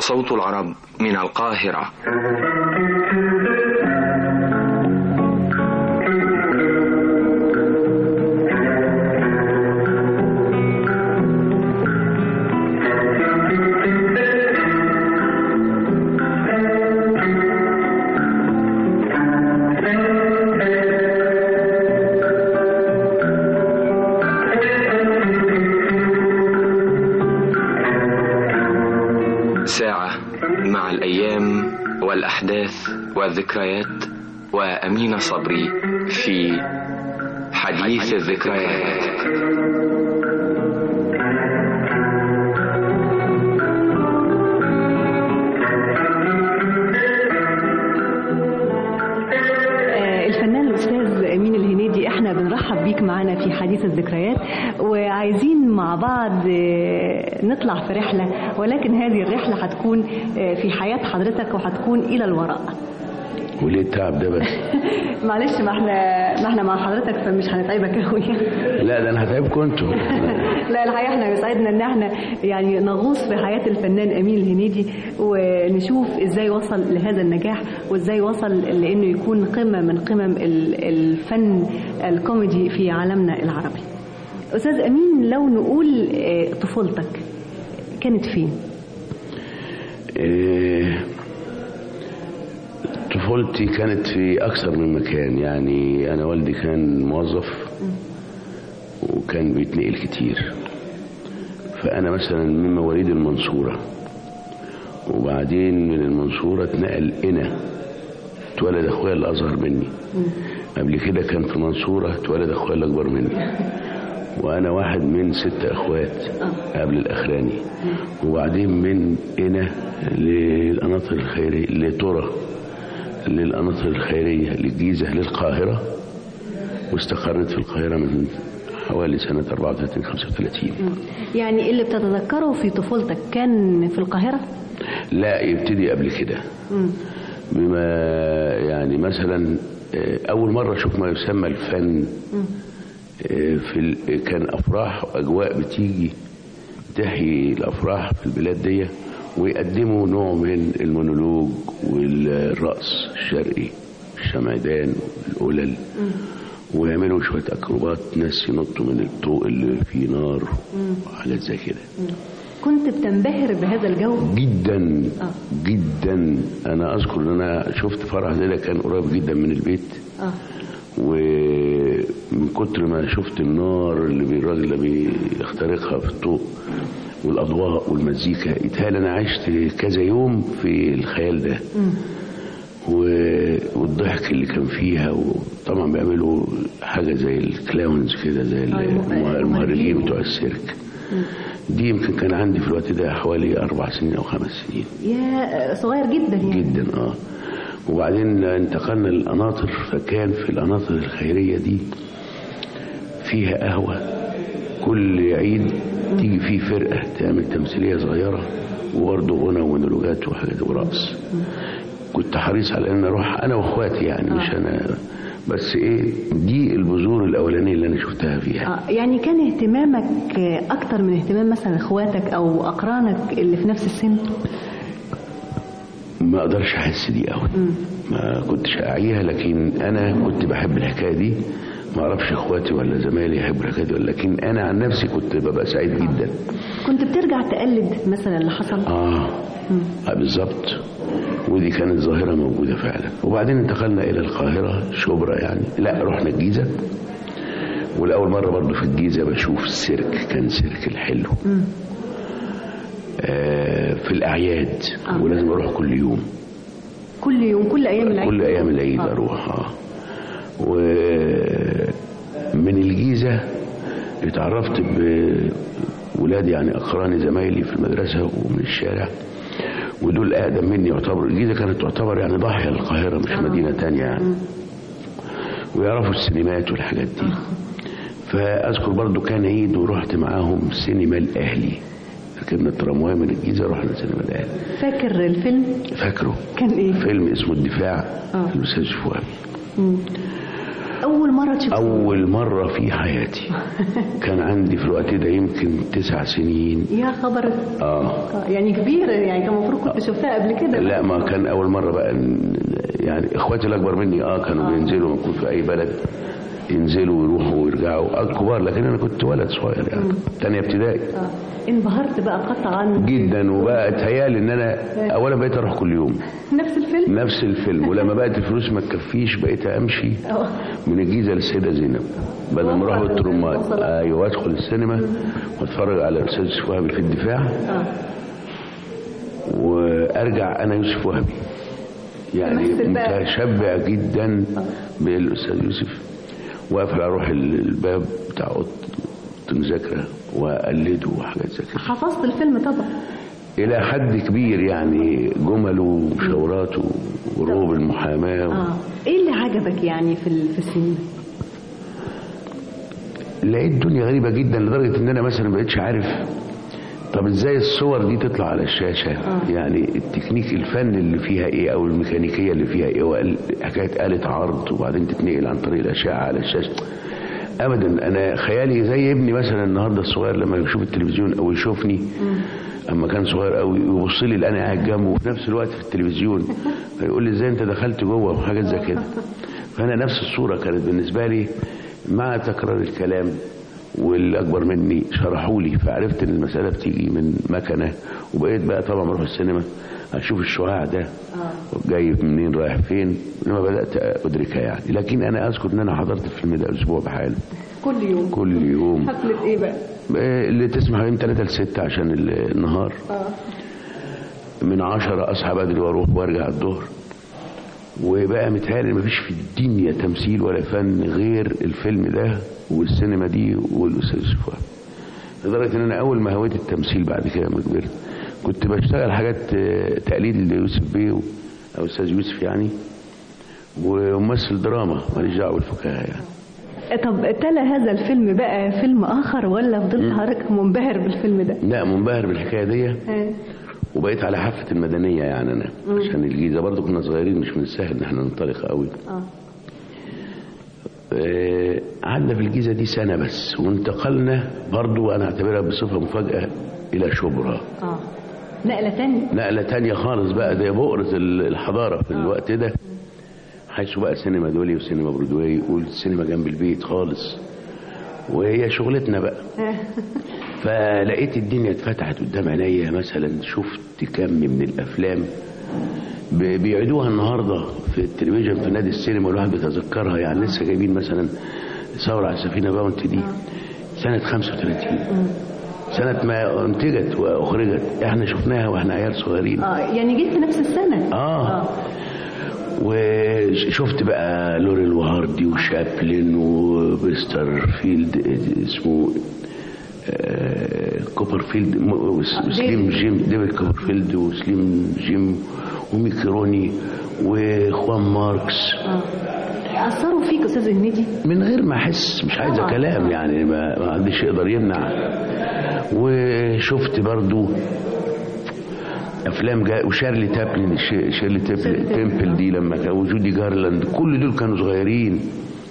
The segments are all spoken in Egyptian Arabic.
صوت العرب من القاهرة ساعة مع الأيام والأحداث والذكريات وأمين صبري في حديث الذكريات آه، الفنان الاستاذ امين الهنيدي احنا بنرحب بيك معانا في حديث الذكريات وعايزين مع بعض آه، نطلع في رحله ولكن هذه الرحله هتكون آه، في حياه حضرتك وهتكون الى الوراء وليه التعب ده بس معلش ما احنا ما احنا مع حضرتك فمش هنتعبك قوي لا ده انا هتعبكم انتوا لا الحقيقه احنا بيسعدنا ان احنا يعني نغوص في حياه الفنان امين الهنيدي ونشوف ازاي وصل لهذا النجاح وازاي وصل لانه يكون قمه من قمم ال- الفن الكوميدي في عالمنا العربي. استاذ امين لو نقول آه، طفولتك كانت فين؟ إيه، طفولتي كانت في أكثر من مكان يعني أنا والدي كان موظف وكان بيتنقل كتير فأنا مثلا من مواليد المنصورة وبعدين من المنصورة اتنقل هنا اتولد أخويا اللي أصغر مني قبل كده كان في المنصورة اتولد أخويا اللي أكبر مني وأنا واحد من ست أخوات قبل الأخراني وبعدين من هنا للقناطر الخيرية لترى للقناطر الخيرية للجيزة للقاهرة واستقرت في القاهرة من حوالي سنة 34 35 يعني اللي بتتذكره في طفولتك كان في القاهره؟ لا يبتدي قبل كده بما يعني مثلا آه، أول مرة أشوف ما يسمى الفن آه، في ال- كان أفراح وأجواء بتيجي تحيي الأفراح في البلاد دي ويقدموا نوع من المونولوج والرقص الشرقي الشمعدان والقلل ويعملوا شوية أكروبات ناس ينطوا من الطوق اللي فيه نار وحاجات زي كده كنت بتنبهر بهذا الجو؟ جدا آه. جدا انا اذكر ان انا شفت فرح زي ده كان قريب جدا من البيت اه ومن كتر ما شفت النار اللي بي- الراجل اللي بيخترقها في الطوق والاضواء والمزيكا يتهيألي انا عشت كذا يوم في الخيال ده و- والضحك اللي كان فيها وطبعا بيعملوا حاجه زي الكلاونز كده زي آه، الم- المه- المهرجين بتوع السيرك دي يمكن كان عندي في الوقت ده حوالي اربع سنين او خمس سنين يا صغير جدا يعني جدا اه وبعدين انتقلنا للقناطر فكان في القناطر الخيريه دي فيها قهوه كل عيد تيجي فيه فرقه تعمل تمثيليه صغيره وبرضه غنى ومونولوجات وحاجات ورقص كنت حريص على ان اروح انا واخواتي يعني مش انا بس ايه دي البذور الاولانيه اللي انا شفتها فيها آه، يعني كان اهتمامك آه، اكتر من اهتمام مثلا اخواتك او اقرانك اللي في نفس السن ما اقدرش احس دي قوي ما كنتش اعيها لكن انا كنت بحب الحكايه دي ما اعرفش اخواتي ولا زمايلي يحبوا الحكايه دي ولا لكن انا عن نفسي كنت ببقى سعيد جدا كنت بترجع تقلد مثلا اللي حصل اه, آه بالظبط ودي كانت ظاهره موجوده فعلا وبعدين انتقلنا الى القاهره شبرا يعني لا رحنا الجيزه والاول مره برضو في الجيزه بشوف السيرك كان سيرك الحلو آه في الاعياد آه. ولازم اروح كل يوم كل يوم كل ايام العيد كل ايام العيد آه. اروح اه ومن الجيزه اتعرفت بولادي يعني اقراني زمايلي في المدرسه ومن الشارع ودول اقدم مني يعتبر الجيزه كانت تعتبر يعني ضاحيه للقاهره مش مدينه تانية يعني ويعرفوا السينمات والحاجات دي فاذكر برضو كان عيد ورحت معاهم سينما الاهلي ركبنا الترامواي من الجيزه رحنا سينما الاهلي فاكر الفيلم فاكره كان ايه فيلم اسمه الدفاع آه. الاستاذ فؤاد مم. اول مره تشوف اول مره في حياتي كان عندي في الوقت ده يمكن تسع سنين يا خبر اه آه، يعني كبيره يعني كان المفروض كنت شفتها قبل كده لا ما كان اول مره بقى ن- يعني اخواتي الاكبر مني اه كانوا بينزلوا كنت في اي بلد ينزلوا ويروحوا ويرجعوا آه، كبار لكن انا كنت ولد صغير يعني تانية ابتدائي آه. انبهرت بقى قطعا جدا وبقى اتهيالي ان انا اولا بقيت اروح كل يوم نفس الفيلم نفس الفيلم ولما بقت الفلوس ما تكفيش بقيت امشي آه. من الجيزه للسيده زينب بدل ما اروح وصل بالترمات وصل. ايوه ادخل السينما واتفرج على الاستاذ يوسف وهبي في الدفاع اه وارجع انا يوسف وهبي يعني تمثل بقى. متشبع جدا بالاستاذ يوسف واقفل اروح الباب بتاع اوضه المذاكره واقلده وحاجات زي كده حفظت الفيلم طبعا الى حد كبير يعني جمله وشوراته وروب المحاماه اه ايه اللي عجبك يعني في ال- في السينما لقيت الدنيا غريبة جدا لدرجة ان انا مثلا ما بقتش عارف طب ازاي الصور دي تطلع على الشاشة آه. يعني التكنيك الفن اللي فيها ايه او الميكانيكية اللي فيها ايه وقال- حكاية آلة عرض وبعدين تتنقل عن طريق الاشعة على الشاشة ابدا انا خيالي زي ابني مثلا النهارده الصغير لما يشوف التلفزيون او يشوفني اما كان صغير قوي يبص لي انا قاعد جنبه وفي نفس الوقت في التلفزيون فيقول لي ازاي انت دخلت جوه وحاجات زي كده فانا نفس الصوره كانت بالنسبه لي مع تكرار الكلام والاكبر مني شرحوا لي فعرفت ان المساله بتيجي من مكنه وبقيت بقى طبعا بروح السينما اشوف الشعاع ده جاي منين رايح فين لما بدات ادركها يعني لكن انا اذكر ان انا حضرت الفيلم ده اسبوع بحاله كل يوم كل يوم حفله ايه بقى اللي تسمح من 3 ل 6 عشان ال- النهار اه من 10 اصحى بدري واروح وارجع الظهر وبقى متهيألي مفيش في الدنيا تمثيل ولا فن غير الفيلم ده والسينما دي والاستاذ يوسف وهبي. لدرجه ان انا اول ما هويت التمثيل بعد كده لما كبرت كنت بشتغل حاجات آه، تقليد ليوسف بيه و- او استاذ يوسف يعني وممثل دراما ماليش دعوه بالفكاهه يعني طب تلا هذا الفيلم بقى فيلم اخر ولا فضلت حضرتك منبهر بالفيلم ده لا منبهر بالحكايه دي آه. وبقيت على حافه المدنيه يعني انا عشان الجيزه برضو كنا صغيرين مش من السهل ان احنا ننطلق قوي اه آه، قعدنا في الجيزه دي سنه بس وانتقلنا برضو انا اعتبرها بصفه مفاجاه الى شبرا اه نقله تانية نقله تانية خالص بقى ده بؤره ال- الحضاره في الوقت ده حيث بقى سينما دولي وسينما برودواي والسينما جنب البيت خالص وهي شغلتنا بقى فلقيت الدنيا اتفتحت قدام عينيا مثلا شفت كم من الافلام ب- بيعيدوها النهارده في التلفزيون في نادي السينما والواحد بيتذكرها يعني لسه جايبين مثلا ثوره على السفينه باونتي دي سنه 35 سنه ما انتجت واخرجت احنا شفناها واحنا عيال صغيرين اه يعني جيت في نفس السنه اه وشفت بقى لوريل وهاردي وشابلن وبستر فيلد اسمه آه، كوبرفيلد م- وس- وسليم جيم ديفيد كوبرفيلد وسليم جيم وميكي روني واخوان ماركس اه اثروا فيك استاذ هنيدي من غير ما احس مش عايزه طبعاً. كلام يعني ما ما حدش يقدر يمنع وشفت برضو افلام جا وشارلي تابلin ش- شيرلي تابلin تمبل دي لما كان وجودي جارلاند كل دول كانوا صغيرين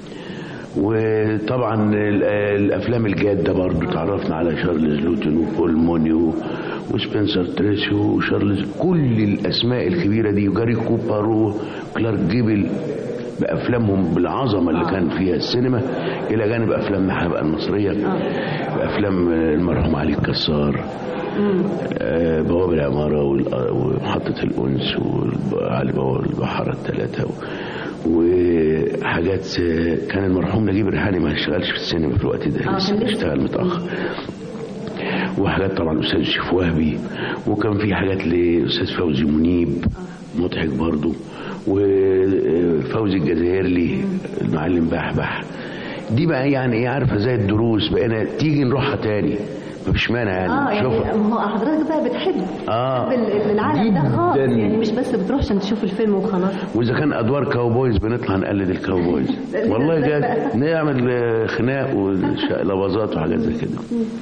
وطبعا ال- الافلام الجاده برضو تعرفنا على شارلز لوتون وبول موني و- وسبنسر تريسي وشارلز كل الاسماء الكبيره دي وجاري كوبر وكلارك جيبل بافلامهم بالعظمه اللي كان فيها السينما الى جانب افلامنا احنا بقى المصريه بافلام المرحوم علي الكسار آه، بوابه العماره وال- ومحطه الانس وعلي بوابه البحاره الثلاثه و- وحاجات آه، كان المرحوم نجيب الريحاني ما اشتغلش في السينما في الوقت ده آه، لسه كان لسه. اشتغل متاخر وحاجات طبعا الاستاذ شيف وهبي وكان في حاجات لاستاذ فوزي منيب مضحك برضه وفوزي الجزائري المعلم بحبح دي بقى يعني ايه عارفه زي الدروس بقينا تيجي نروحها تاني مفيش مانع يعني اه يعني نشوفها. ما هو حضرتك بقى بتحب آه. بتحب ال- العالم ده خالص جداً. يعني مش بس بتروح عشان تشوف الفيلم وخلاص واذا كان ادوار كاوبويز بنطلع نقلد الكاوبويز والله إزاي جد بقى؟ نعمل آه، خناق ولبازات وحاجات زي كده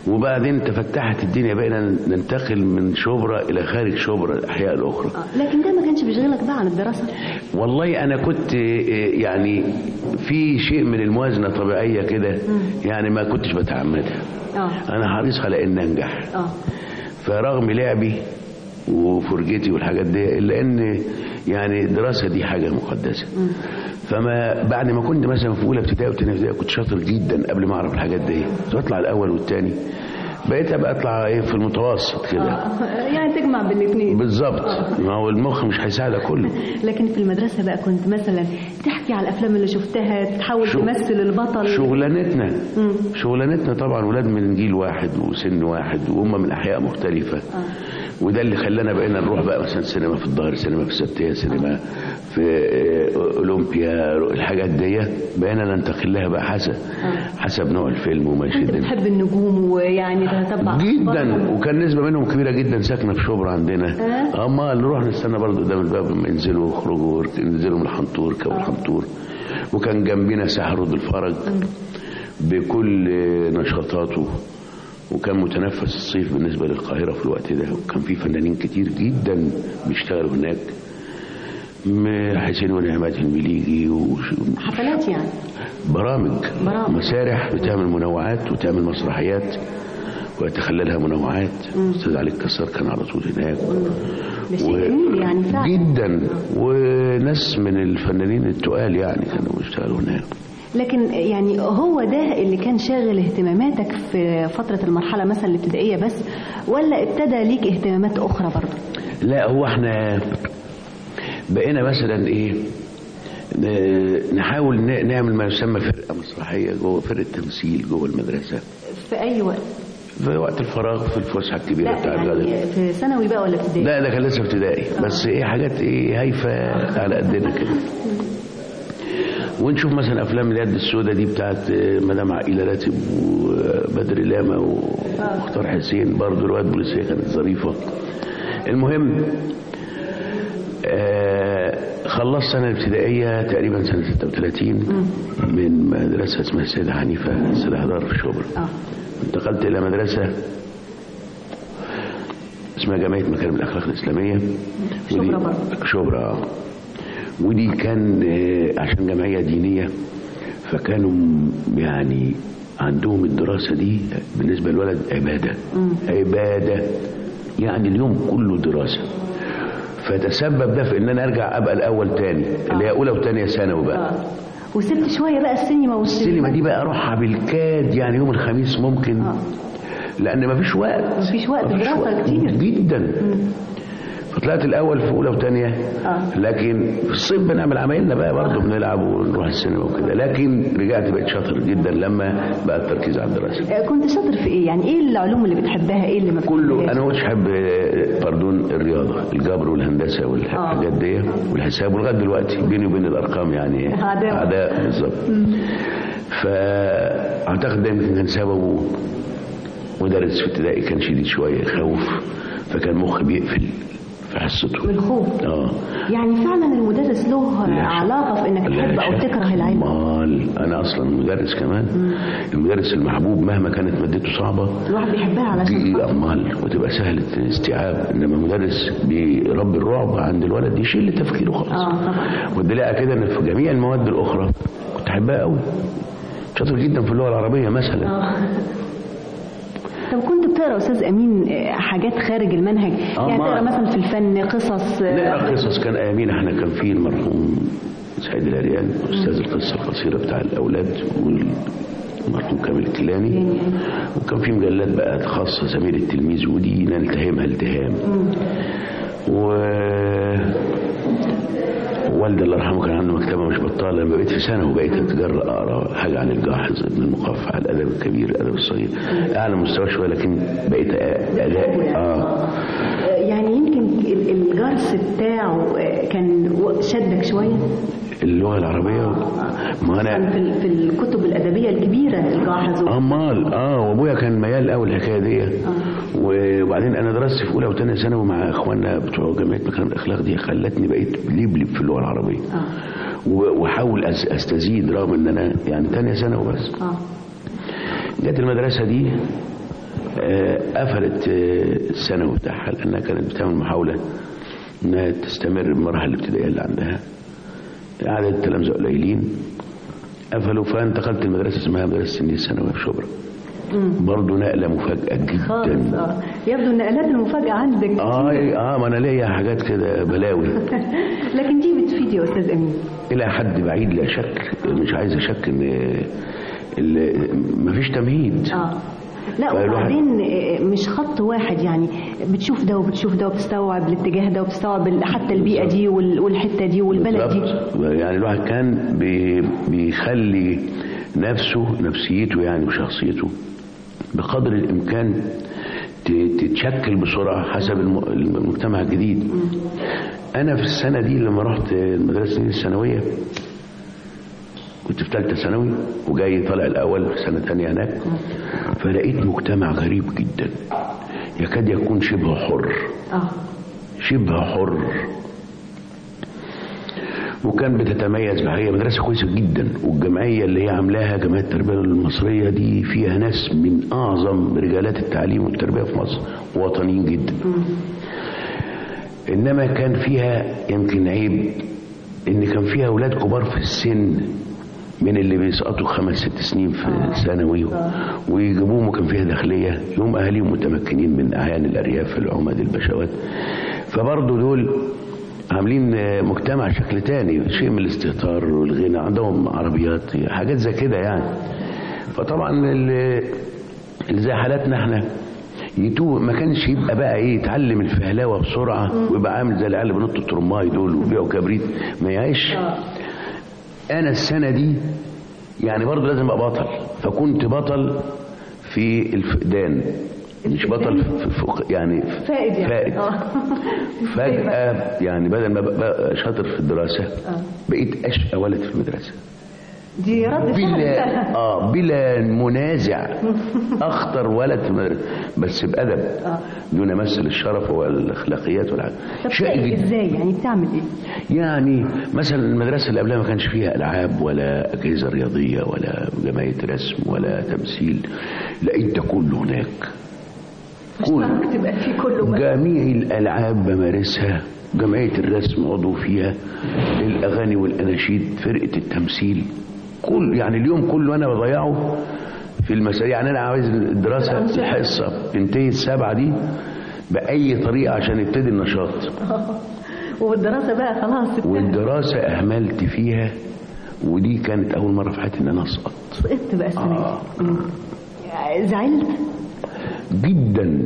وبعدين تفتحت الدنيا بقينا ننتقل من شبرا الى خارج شبرا الاحياء الاخرى آه، لكن ده ما كانش بيشغلك بقى عن الدراسه والله انا كنت آه، يعني في شيء من الموازنه طبيعيه كده يعني ما كنتش بتعمدها اه انا حريص على ان انجح اه فرغم لعبي وفرجتي والحاجات دي الا ان يعني الدراسه دي حاجه مقدسه فما بعد ما كنت مثلا في اولى ابتدائي وثانيه ابتدائي كنت شاطر جدا قبل ما اعرف الحاجات دي كنت بطلع الاول والثاني بقيت ابقى اطلع ايه في المتوسط كده آه، يعني تجمع بين الاثنين بالظبط ما هو المخ مش هيساعدك كله لكن في المدرسه بقى كنت مثلا تحكي على الافلام اللي شفتها تحاول شو- تمثل البطل شغلانتنا مم. شغلانتنا طبعا ولاد من جيل واحد وسن واحد وهم من احياء مختلفه وده اللي خلانا بقينا نروح بقى مثلا سينما في الظهر سينما في السبتيه سينما في آه، اولمبيا الحاجات دي بقينا ننتقل لها بقى حسب حسب نوع الفيلم وما انت يشدنا بتحب النجوم ويعني تتبع جدا أخبارهم. وكان نسبه منهم كبيره جدا ساكنه في شبرا عندنا آه. اما نروح نستنى برضه قدام الباب لما ينزلوا ويخرجوا ينزلوا من الحنطور كابو الحنطور وكان جنبنا ساحه رود الفرج بكل نشاطاته وكان متنفس الصيف بالنسبه للقاهره في الوقت ده وكان في فنانين كتير جدا بيشتغلوا هناك م- حسين ونعمات المليجي وش- حفلات يعني برامج برامج. مسارح بتعمل منوعات وتعمل مسرحيات ويتخللها منوعات استاذ علي الكسار كان على طول هناك ده شيء جميل يعني فعلا جدا وناس من الفنانين التقال يعني كانوا بيشتغلوا هناك لكن يعني هو ده اللي كان شاغل اهتماماتك في فترة المرحلة مثلا الابتدائية بس ولا ابتدى ليك اهتمامات أخرى برضه؟ لا هو احنا بقينا مثلا ايه ن- نحاول ن- نعمل ما يسمى فرقه مسرحيه جوه فرقه تمثيل جوه المدرسه في أي وقت؟ في وقت الفراغ في الفسحه الكبيره لا بتاع الغداء يعني في ثانوي بقى ولا ابتدائي؟ لا ده كان لسه ابتدائي بس ايه حاجات ايه هايفه على قدنا كده ونشوف مثلا افلام اليد السوداء دي بتاعت آه، مدام عقيله راتب وبدر لاما ومختار حسين برضه روايات بوليسيه كانت ظريفه المهم آه خلصت سنة الابتدائية تقريبا سنة 36 من مدرسة اسمها السيدة حنيفة سلاح دار في شبرا اه انتقلت إلى مدرسة اسمها جمعية مكارم الأخلاق الإسلامية شبرا ودي- برضه. شبرا آه. ودي كان آه، عشان جمعية دينية فكانوا م- يعني عندهم الدراسة دي بالنسبة للولد عبادة عبادة يعني اليوم كله دراسة فتسبب ده في ان انا ارجع ابقى الاول تاني اللي هي اولى وثانيه ثانوي بقى اه وسبت شوية بقى السينما السينما دي بقى اروحها بالكاد يعني يوم الخميس ممكن آه. لان مفيش وقت مفيش وقت، مفيش دراسة وقت كتير. جدا فطلعت الاول في اولى وثانيه آه. لكن في الصيف بنعمل عمايلنا بقى برضه بنلعب ونروح السينما وكده لكن رجعت بقيت شاطر جدا لما بقى التركيز على الدراسه آه، كنت شاطر في ايه؟ يعني ايه العلوم اللي بتحبها؟ ايه اللي ما كله بتحبهاش؟ انا ما كنتش احب آه، باردون الرياضه الجبر والهندسه والحاجات دي والحساب ولغايه دلوقتي بيني وبين الارقام يعني عداوة. عداء بالظبط فاعتقد ده يمكن كان سببه مدرس في ابتدائي كان شديد شويه يخوف فكان مخي بيقفل في حصته بالخوف اه يعني فعلا المدرس له لا شك. علاقة في انك لا تحب او شك. تكره العلم امال انا اصلا مدرس كمان المدرس المحبوب مهما كانت مادته صعبه الواحد بيحبها علشان دي خاطر. امال وتبقى سهله استيعاب انما مدرس بيربي الرعب عند الولد يشيل تفكيره خالص اه طبعا والدليل على كده ان في جميع المواد الاخرى كنت احبها قوي شاطر جدا في اللغه العربيه مثلا اه طب كنت بتقرا استاذ امين آه، حاجات خارج المنهج آه، يعني ما- تقرا مثلا في الفن قصص آه، نقرا قصص كان ايامينا احنا كان في المرحوم سعيد العريان استاذ القصه القصيره بتاع الاولاد والمرحوم كامل الكيلاني وكان في مجلات بقى خاصه زميل التلميذ ودي نلتهمها التهام و والدي الله يرحمه كان عنده مكتبه مش بطاله لما بقيت في سنه وبقيت اتجرأ اقرا حاجه عن الجاحظ ابن المقفع الادب الكبير الادب الصغير اعلى مستوى شويه لكن بقيت أ- اداء اه آه، يعني يمكن ال- الجرس بتاعه آه، كان و- شدك شويه اللغه العربيه ما كان انا في ال- في الكتب الادبيه الكبيره الجاحظ و- امال اه وابويا كان ميال قوي الحكايه دي وبعدين انا درست في اولى وثانيه ثانوي مع اخواننا بتوع جمعيه مكارم الاخلاق دي خلتني بقيت لبلب في اللغه العربيه اه و- واحاول أس- استزيد رغم ان انا يعني ثانيه ثانوي بس اه جت المدرسه دي آه، قفلت آه، الثانوي بتاعها لانها كانت بتعمل محاوله انها تستمر بالمراحل الابتدائيه اللي عندها عدد التلامذه قليلين قفلوا فانتقلت لمدرسه اسمها مدرسه النيل الثانويه في شبرا برضه نقله مفاجاه خالص جدا اه يبدو النقلات المفاجئه عندك اه اه ما انا ليا حاجات كده بلاوي لكن دي بتفيد يا استاذ امين الى حد بعيد لا شك مش عايز اشك ان ال- مفيش تمهيد اه لا فالواحد- وبعدين آه، مش خط واحد يعني بتشوف ده وبتشوف ده وبتستوعب الاتجاه ده وبتستوعب ال- حتى البيئه دي وال- والحته دي والبلد دي بالظبط. يعني الواحد كان بي بيخلي نفسه نفسيته يعني وشخصيته بقدر الامكان ت- تتشكل بسرعه حسب الم- المجتمع الجديد انا في السنه دي لما رحت المدرسه دي الثانويه كنت في ثالثه ثانوي وجاي طالع الاول في سنه ثانيه هناك فلقيت مجتمع غريب جدا يكاد يكون شبه حر اه شبه حر وكان بتتميز بهي مدرسه كويسه جدا والجمعيه اللي هي عاملاها جمعيه التربيه المصريه دي فيها ناس من اعظم رجالات التعليم والتربيه في مصر وطنيين جدا انما كان فيها يمكن عيب ان كان فيها اولاد كبار في السن من اللي بيسقطوا خمس ست سنين في الثانوي ويجيبوهم وكان فيها داخليه يوم اهاليهم متمكنين من اعيان الارياف العمد البشوات فبرضه دول عاملين آه، مجتمع شكل تاني شيء من الاستهتار والغنى عندهم عربيات حاجات زي كده يعني فطبعا اللي اللي زي حالاتنا احنا يتوه ما كانش يبقى بقى ايه يتعلم الفهلاوه بسرعه ويبقى عامل زي العيال اللي بينطوا الترماي دول وبيعوا كبريت ما يعيش انا السنه دي يعني برضه لازم ابقى بطل فكنت بطل في الفقدان مش بطل في في يعني فائد يعني فائد آه. فجأة يعني بدل ما بقى شاطر في الدراسة بقيت أشقى ولد في المدرسة دي رد فعل بلا اه بلا منازع اخطر ولد في المدرسة بس بأدب دون مثل الشرف والاخلاقيات والحاجة طب شيء بتعمل جدا ازاي يعني بتعمل ايه يعني مثلا المدرسة اللي قبلها ما كانش فيها ألعاب ولا أجهزة رياضية ولا جمعية رسم ولا تمثيل لقيت ده كله هناك كله اشترك تبقى في كله بقى. جميع الألعاب بمارسها جمعية الرسم عضو فيها الأغاني والأناشيد فرقة التمثيل كل يعني اليوم كله أنا بضيعه في المسائل يعني أنا عايز الدراسة الحصة تنتهي السبعة دي بأي طريقة عشان يبتدي النشاط والدراسه بقى خلاص انتهت. والدراسة أهملت فيها ودي كانت أول مرة في حياتي إن أنا أسقط سقطت بقى السنه دي مم. زعلت جدا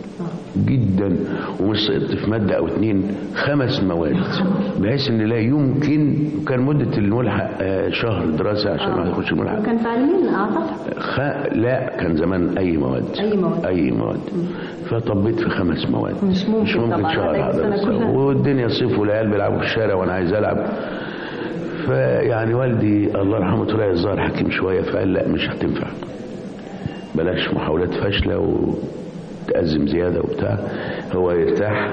جدا ومش سقطت في مادة أو اتنين خمس مواد بحيث إن لا يمكن كان مدة الملحق آه، شهر دراسة عشان ما يخش الملحق وكان في علمين اعتقد خ... لا كان زمان أي مواد أي مواد. أي مواد فطبيت في خمس مواد مش ممكن مش ممكن طبعاً، شهر هتلاقي السنة دراسة. كلها. والدنيا صيف والعيال بيلعبوا في الشارع وأنا عايز ألعب فيعني والدي الله يرحمه طلع الظاهر حكيم شوية فقال لا مش هتنفع بلاش محاولات فاشلة وتأزم زيادة وبتاع هو يرتاح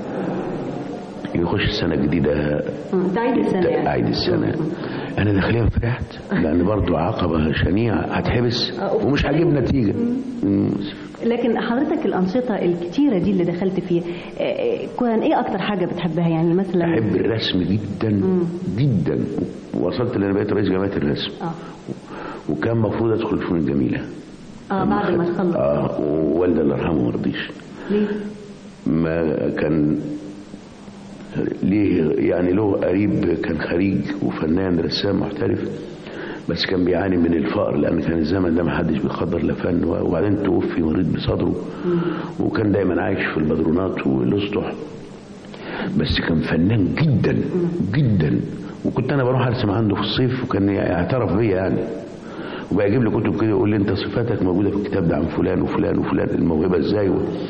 يخش السنة الجديدة مم. تعيد السنه يعني أعيد السنة أنا داخليا فرحت لأن برضو عقبة شنيعة هتحبس ومش هجيب نتيجة مم. لكن حضرتك الانشطه الكتيره دي اللي دخلت فيها آه، آه، كان ايه اكتر حاجه بتحبها يعني مثلا أحب الرسم جدا جدا وصلت لأن بقيت رئيس جمعية الرسم اه وكان المفروض أدخل الفنون الجميلة اه بعد ما تخلص اه ووالدي الله يرحمه ما رضيش ليه ما كان ليه يعني له قريب كان خريج وفنان رسام محترف بس كان بيعاني من الفقر لان كان الزمن ده ما حدش بيقدر لا فن وبعدين توفي مريض بصدره وكان دايما عايش في البدرونات والاسطح بس كان فنان جدا جدا وكنت انا بروح ارسم عنده في الصيف وكان يعترف بيا يعني وبيجيب لي كتب كده يقول لي انت صفاتك موجوده في الكتاب ده عن فلان وفلان وفلان الموهبه ازاي و...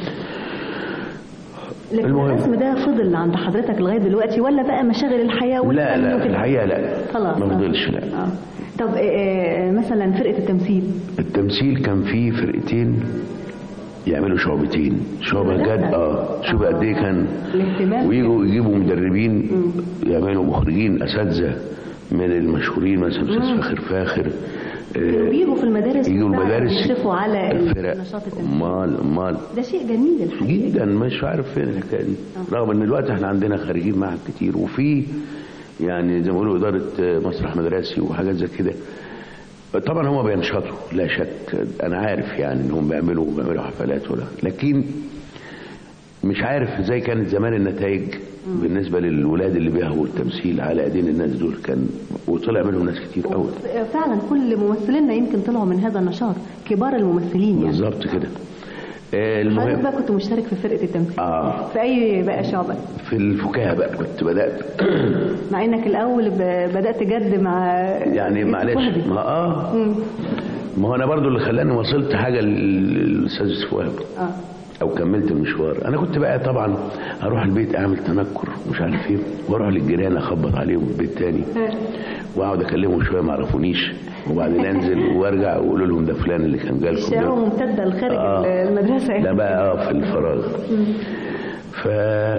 لكن المهم. الرسم ده فضل عند حضرتك لغايه دلوقتي ولا بقى مشاغل الحياه لا والفن لا في وكده؟ الحقيقه لا خلاص ما آه. فضلش لا آه. طب آه، آه، مثلا فرقه التمثيل التمثيل كان فيه فرقتين يعملوا شعبتين شعبة جد اه شوف قد ايه كان الاهتمام. ويجوا يجيبوا مدربين يعملوا مخرجين اساتذه من المشهورين مثلا استاذ فاخر فاخر كانوا بيجوا في المدارس يجوا وفعلاً المدارس يشرفوا على الفرق النشاط التنفيذي مال مال ده شيء جميل الحقيقة جدا مش عارف فين الحكايه دي رغم ان دلوقتي احنا عندنا خريجين معهد كتير وفي يعني زي ما بيقولوا اداره مسرح مدرسي وحاجات زي كده طبعا هم بينشطوا لا شك انا عارف يعني انهم بيعملوا بيعملوا حفلات ولا لكن مش عارف ازاي كانت زمان النتائج بالنسبه للولاد اللي بيهووا التمثيل على ايدين الناس دول كان وطلع منهم ناس كتير قوي فعلا كل ممثلينا يمكن طلعوا من هذا النشاط كبار الممثلين يعني بالظبط كده آه، حضرتك المهم بقى كنت مشترك في فرقة التمثيل اه في أي بقى شعبة في الفكاهه بقى كنت بدات مع إنك الأول ب- بدأت جد مع يعني يوسف معلش وهبي. ما اه مم. ما هو انا برضو اللي خلاني وصلت حاجه للاستاذ يوسف وهب اه او كملت المشوار انا كنت بقى طبعا اروح البيت اعمل تنكر مش عارف ايه واروح للجيران اخبط عليهم في البيت تاني واقعد اكلمهم شويه ما عرفونيش وبعدين انزل وارجع واقول لهم ده فلان اللي كان جالكم الشارع ده ممتدة لخارج آه. المدرسة لا بقى اه في الفراغ ف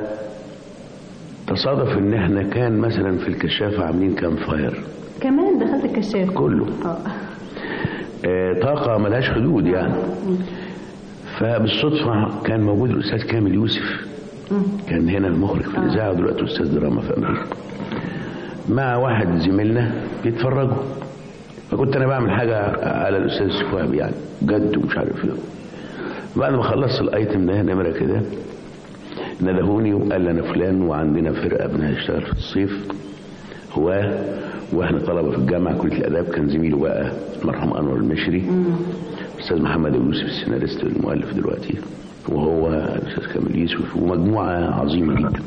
تصادف ان احنا كان مثلا في الكشافه عاملين كام فاير كمان دخلت الكشاف كله اه آه، طاقة ملهاش حدود يعني فبالصدفة كان موجود الأستاذ كامل يوسف كان هنا المخرج في الإذاعة ودلوقتي أستاذ دراما في أمريكا مع واحد زميلنا بيتفرجوا فكنت أنا بعمل حاجة على الأستاذ يوسف وهب يعني جد ومش عارف إيه بعد ما خلصت الأيتم ده نمرة كده ندهوني وقال لي أنا فلان وعندنا فرقة بنشتغل في الصيف هو واحنا طلبه في الجامعه كليه الاداب كان زميله بقى المرحوم انور المشري الاستاذ محمد ابو يوسف السيناريست المؤلف دلوقتي وهو الاستاذ كامل يوسف ومجموعه عظيمه جدا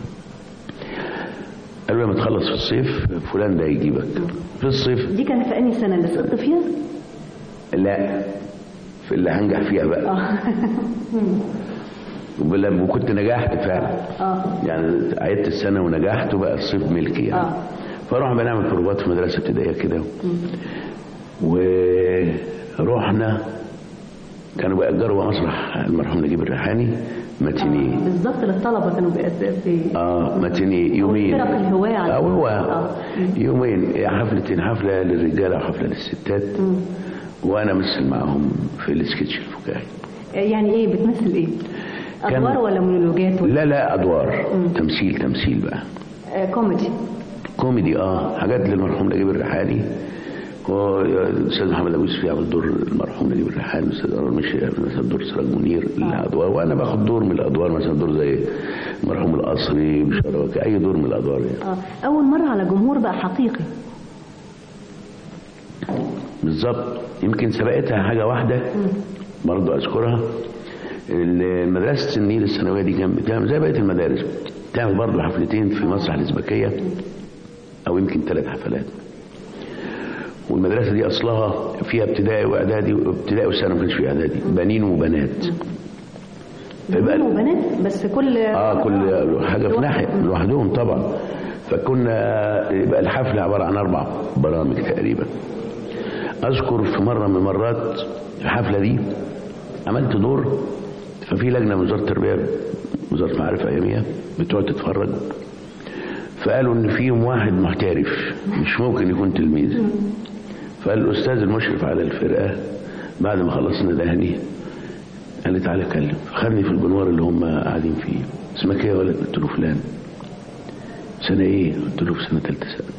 قالوا لما تخلص في الصيف فلان ده يجيبك في الصيف دي كانت في أنهي سنة اللي سقطت فيها؟ لا في اللي هنجح فيها بقى اه وبل- وكنت نجحت فعلا اه يعني عدت السنه ونجحت وبقى الصيف ملكي يعني آه. فروح بنعمل بروفات في مدرسه ابتدائيه كده ورحنا كانوا بيأجروا مسرح المرحوم نجيب الريحاني ماتينيه بالظبط للطلبة كانوا بيقد- بي- اه ماتينيه يومين فرق الهواة على اه هو آه. يومين حفلتين حفله للرجاله وحفله للستات وانا مثل معاهم في السكتش الفكاهي يعني ايه بتمثل ايه؟ كان- أدوار ولا مونولوجات ولا لا لا ادوار تمثيل تمثيل بقى آه كوميدي كوميدي اه حاجات للمرحوم نجيب الريحاني والاستاذ محمد ابو يوسف يعمل دور المرحوم نجيب الريحاني الاستاذ انور مشي يعمل مثلا دور سراج منير الادوار وانا باخد دور من الادوار مثلا دور زي المرحوم القصري بشراكه اي دور من الادوار يعني اه أول مرة على جمهور بقى حقيقي بالظبط يمكن سبقتها حاجه واحده برضه اذكرها ال- مدرسه النيل الثانويه دي كانت بتعمل زي بقيه المدارس تعمل برضه حفلتين في مسرح الازبكيه او يمكن ثلاث حفلات والمدرسه دي اصلها فيها ابتدائي واعدادي وابتدائي وثانوي ما كانش فيها اعدادي بنين وبنات بنات وبنات بس كل اه كل حاجه في ناحيه لوحدهم طبعا فكنا يبقى الحفله عباره عن اربع برامج تقريبا اذكر في مره من المرات الحفله دي عملت دور ففي لجنه من وزاره التربيه وزاره المعارف اياميها بتقعد تتفرج فقالوا ان فيهم واحد محترف مش ممكن يكون تلميذ فقال الاستاذ المشرف على الفرقه بعد ما خلصنا دهني قال لي تعالى اتكلم فخدني في البنوار اللي هم قاعدين فيه اسمك ايه يا ولد قلت له فلان سنه ايه قلت له في سنه ثالثه سنه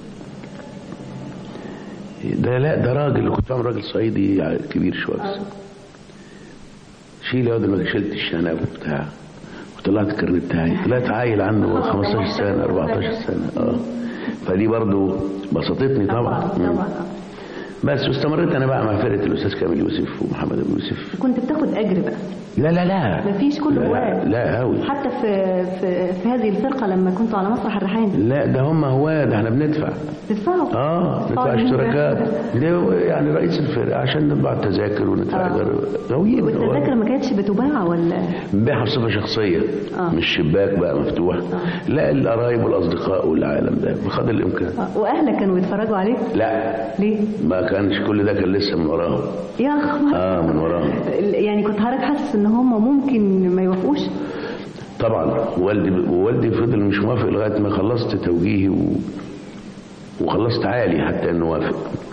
ده لا ده راجل كنت فاهم راجل صعيدي كبير شويه في السن. شيل يا واد ما شلت الشنب وبتاع وطلعت الكارنيه بتاعي طلعت عيل عنده 15 سنه 14 سنه اه فدي برضو بسطتني طبعا طبعا مم. طبعا بس واستمريت انا بقى مع فرقه الاستاذ كامل يوسف ومحمد ابو يوسف كنت بتاخد أجر بقى لا لا لا مفيش كل لا هواة لا قوي حتى في في, في هذه الفرقة لما كنتوا على مسرح الريحاني لا ده هم هواة ده احنا بندفع تدفعوا اه ندفع آه، اشتراكات ده يعني رئيس الفرقه عشان نطبع التذاكر وندفع آه. ايجار غويين والتذاكر ما كانتش بتباع ولا بيعها بصفه شخصيه آه. مش شباك بقى مفتوح لا القرايب والاصدقاء والعالم ده بقدر الامكان آه، وأهلك كانوا يتفرجوا عليك لا ليه؟ ما كانش كل ده كان لسه من وراهم يا أخبار اه من وراهم يعني كنت حضرتك حاسس ان هم ممكن ما يوافقوش طبعا والدي ووالدي فضل مش موافق لغايه ما خلصت توجيهي و... وخلصت عالي حتى انه وافق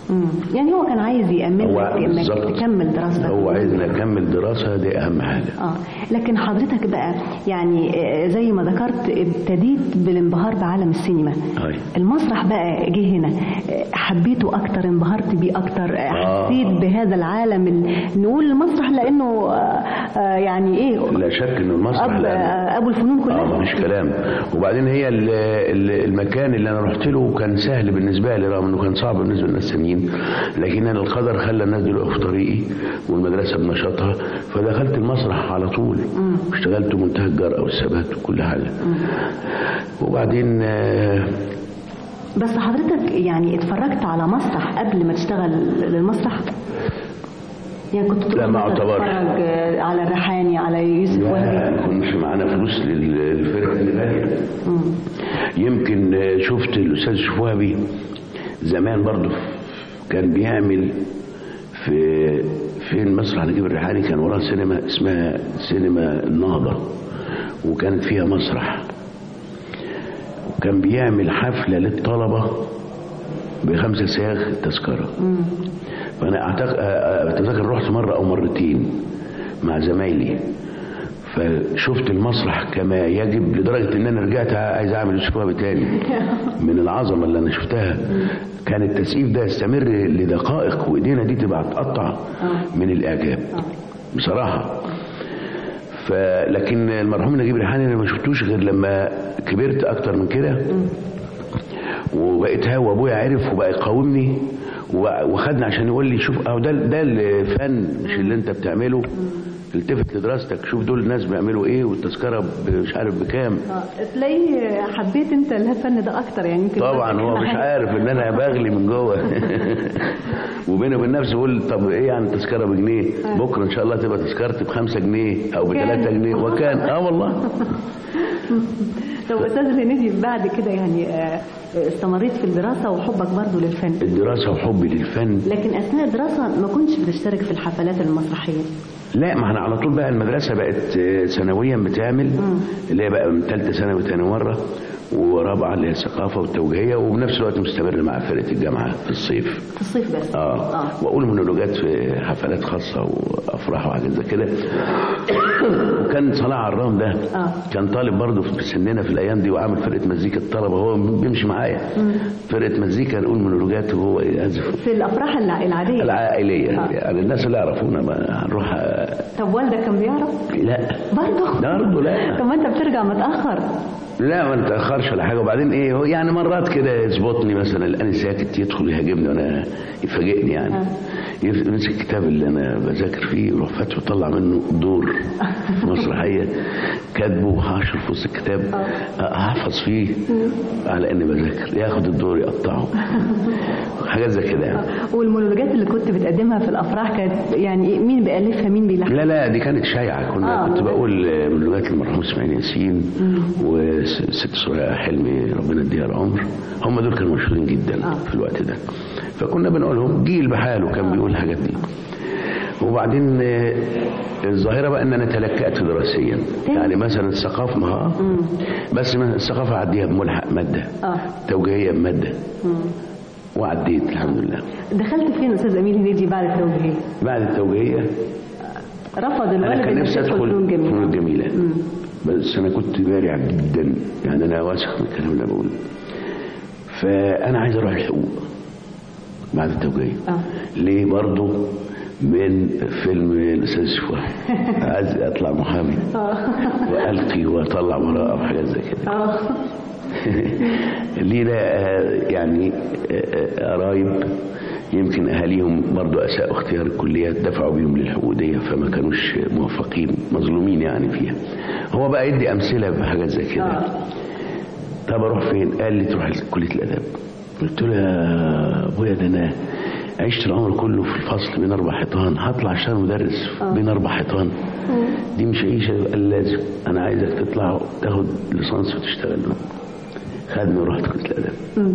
مم. يعني هو كان عايز يأمن هو لك انك بالظبط. تكمل دراستك هو عايزني اكمل دراسه دي اهم حاجه اه لكن حضرتك بقى يعني آه، زي ما ذكرت ابتديت بالانبهار بعالم السينما أي. المسرح بقى جه هنا آه، حبيته اكتر انبهرت بيه اكتر آه، آه. حسيت بهذا العالم ال- نقول المسرح لانه آه، آه، يعني ايه لا شك ان المسرح أب لا آه، ابو الفنون كلها اه مفيش كلام وبعدين هي ال- ال- المكان اللي انا رحت له كان سهل بالنسبه لي رغم انه كان صعب بالنسبه للناس التانيين لكن انا القدر خلى الناس دول يقفوا في طريقي والمدرسه بنشاطها فدخلت المسرح على طول واشتغلت منتهى الجرأه والثبات وكل حاجه وبعدين آه، بس حضرتك يعني اتفرجت على مسرح قبل ما تشتغل للمسرح يعني كنت تروح لا، ما مثلاً اعتبرش. تتفرج آه، على الريحاني على يوسف وهبي ما كناش معانا فلوس لل- للفرق اللي غاليه يمكن آه، شفت الاستاذ شفوهبي زمان برضه كان بيعمل في فين مسرح نجيب الريحاني كان وراه سينما اسمها سينما النهضه وكانت فيها مسرح وكان بيعمل حفله للطلبه بخمسة ساغ تذكرة فأنا أعتقد أتذكر رحت مرة أو مرتين مع زمايلي فشفت المسرح كما يجب لدرجة إن أنا رجعت عايز أعمل يوسف وهبي تاني من العظمة اللي أنا شفتها كان التسقيف ده يستمر لدقائق وإيدينا دي تبقى تقطع من الإعجاب بصراحة فلكن المرحوم نجيب ريحاني انا ما شفتوش غير لما كبرت اكتر من كده وبقيت هوا وابويا عرف وبقى يقاومني وبقى- وخدني عشان يقول لي شوف اهو ده ده الفن مش اللي انت بتعمله التفت لدراستك شوف دول الناس بيعملوا ايه والتذكره ب- مش عارف بكام آه، تلاقيه حبيت انت الفن ده اكتر يعني يمكن طبعا هو مش عارف ان انا بغلي من جوه وبيني وبين نفسي بقول طب ايه يعني التذكره بجنيه بكره ان شاء الله تبقى تذكرتي بخمسة جنيه او كان. بثلاثة جنيه وكان اه والله طب استاذ الهنيدي بعد كده يعني آه، استمريت في الدراسه وحبك برضه للفن الدراسه وحبي للفن لكن اثناء الدراسه ما كنتش بتشترك في الحفلات المسرحيه لا ما احنا على طول بقى المدرسه بقت آه، سنويا بتعمل اللي هي بقى من ثالثه ثانوي تاني مره ورابعه اللي هي الثقافه والتوجيهيه وبنفس الوقت مستمر مع فرقه الجامعه في الصيف في الصيف بس اه, واقول مونولوجات في حفلات خاصه وافراح وحاجات زي كده وكان صلاح عرام ده آه. كان طالب برضه في سننا في الايام دي وعامل فرقه مزيكا الطلبه هو بيمشي معايا فرقه مزيكا نقول مونولوجات وهو يعزف في الافراح الع- العاديه العائليه آه. يعني الناس اللي يعرفونا ما هنروح آه، طب والدك كان بيعرف لا برضه برضه لا طب ما انت بترجع متاخر لا ما نتاخرش ولا حاجه وبعدين ايه هو يعني مرات كده يظبطني مثلا الاني ساكت يدخل يهاجمني وانا يفاجئني يعني يف- يمسك الكتاب اللي انا بذاكر فيه يروح فاتحه يطلع منه دور مسرحيه كاتبه وحاشر في وسط الكتاب احفظ فيه على اني بذاكر ياخد الدور يقطعه حاجات زي كده يعني والمونولوجات اللي كنت بتقدمها في الافراح كانت يعني إيه؟ مين بيالفها مين بيلحنها لا لا دي كانت شايعة كنا آه. كنت بقول آه، من لغات المرحوم اسماعيل ياسين وست سوريا حلمي ربنا يديها العمر هم دول كانوا مشهورين جدا آه. في الوقت ده فكنا بنقولهم جيل بحاله كان بيقول الحاجات دي وبعدين آه، الظاهرة بقى ان انا تلكأت دراسيا يعني مثلا الثقافة ما ها بس ما الثقافة عديها بملحق مادة اه توجيهية بمادة وعديت الحمد لله دخلت فين استاذ امين هنيدي بعد التوجيهيه بعد التوجيهية رفض انا الوالد كان انك نفسي تدخل ادخل فنون جميله فنون جميله بس انا كنت بارع جدا يعني انا واثق من الكلام اللي أنا بقوله فانا عايز اروح الحقوق بعد التوجيه آه. ليه برضه من فيلم الاستاذ شفاح عايز اطلع محامي والقي واطلع براءه وحاجات زي كده اه لينا آه، يعني آه، آه، قرايب يمكن اهاليهم برضو اساءوا اختيار الكليات دفعوا بيهم للحقوق دي فما كانوش موفقين مظلومين يعني فيها هو بقى يدي امثله بحاجات زي كده آه. طب اروح فين قال لي تروح كليه الاداب قلت له يا ابويا ده انا عشت العمر كله في الفصل بين اربع حيطان هطلع اشتغل مدرس بين اربع حيطان دي مش عيشه قال لازم انا عايزك تطلع تاخد ليسانس وتشتغل خدني ورحت كليه الاداب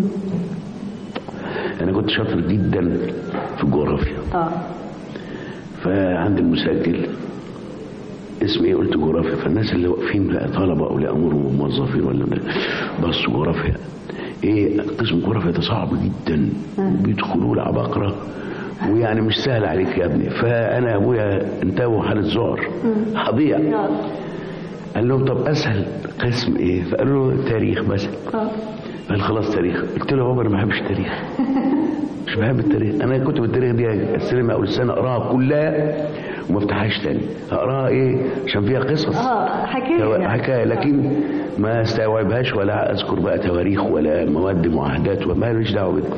انا كنت شاطر جدا في الجغرافيا اه فعند المسجل اسمي ايه قلت جغرافيا فالناس اللي واقفين بقى طلبه اولياء امور وموظفين ولا من- بصوا جغرافيا ايه قسم الجغرافيا ده صعب جدا بيدخلوا له عباقره ويعني مش سهل عليك يا ابني فانا ابويا انتهوا حاله ذعر هضيع قال لهم طب اسهل قسم ايه فقالوا له تاريخ مثلا قال خلاص تاريخ قلت له يا بابا انا ما بحبش التاريخ مش بحب التاريخ انا كتب التاريخ دي استلمها اول السنه اقراها كلها وما افتحهاش تاني اقراها ايه عشان فيها قصص اه حكايه تو- يعني. حكايه لكن ما استوعبهاش ولا اذكر بقى تواريخ ولا مواد معاهدات وما ليش دعوه بده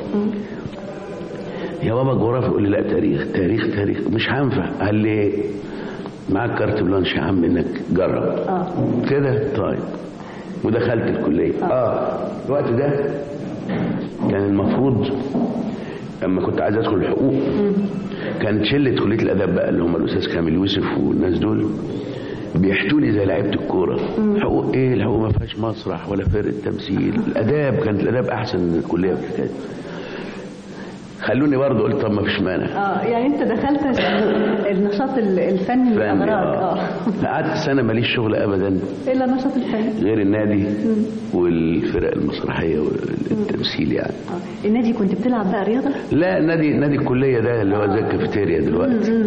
يا بابا جغرافيا يقول لي لا تاريخ تاريخ تاريخ مش هنفع قال لي معاك كارت بلانش يا عم انك جرب اه كده طيب ودخلت الكليه اه الوقت ده كان المفروض لما كنت عايز ادخل الحقوق كانت شله كليه الاداب بقى اللي هم الاستاذ كامل يوسف والناس دول بيحتوا لي زي لعيبه الكوره حقوق ايه الحقوق ما فيهاش مسرح ولا فرقه تمثيل الاداب كانت الاداب احسن من الكليه في الحكايه خلوني برضه قلت طب ما فيش مانع اه يعني انت دخلت عشان النشاط ال- الفني فاهم اغراك اه اه قعدت سنه ماليش شغل ابدا الا النشاط الفني غير النادي والفرق المسرحيه والتمثيل يعني اه النادي كنت بتلعب بقى رياضه لا نادي نادي الكليه ده اللي هو زي الكافيتيريا دلوقتي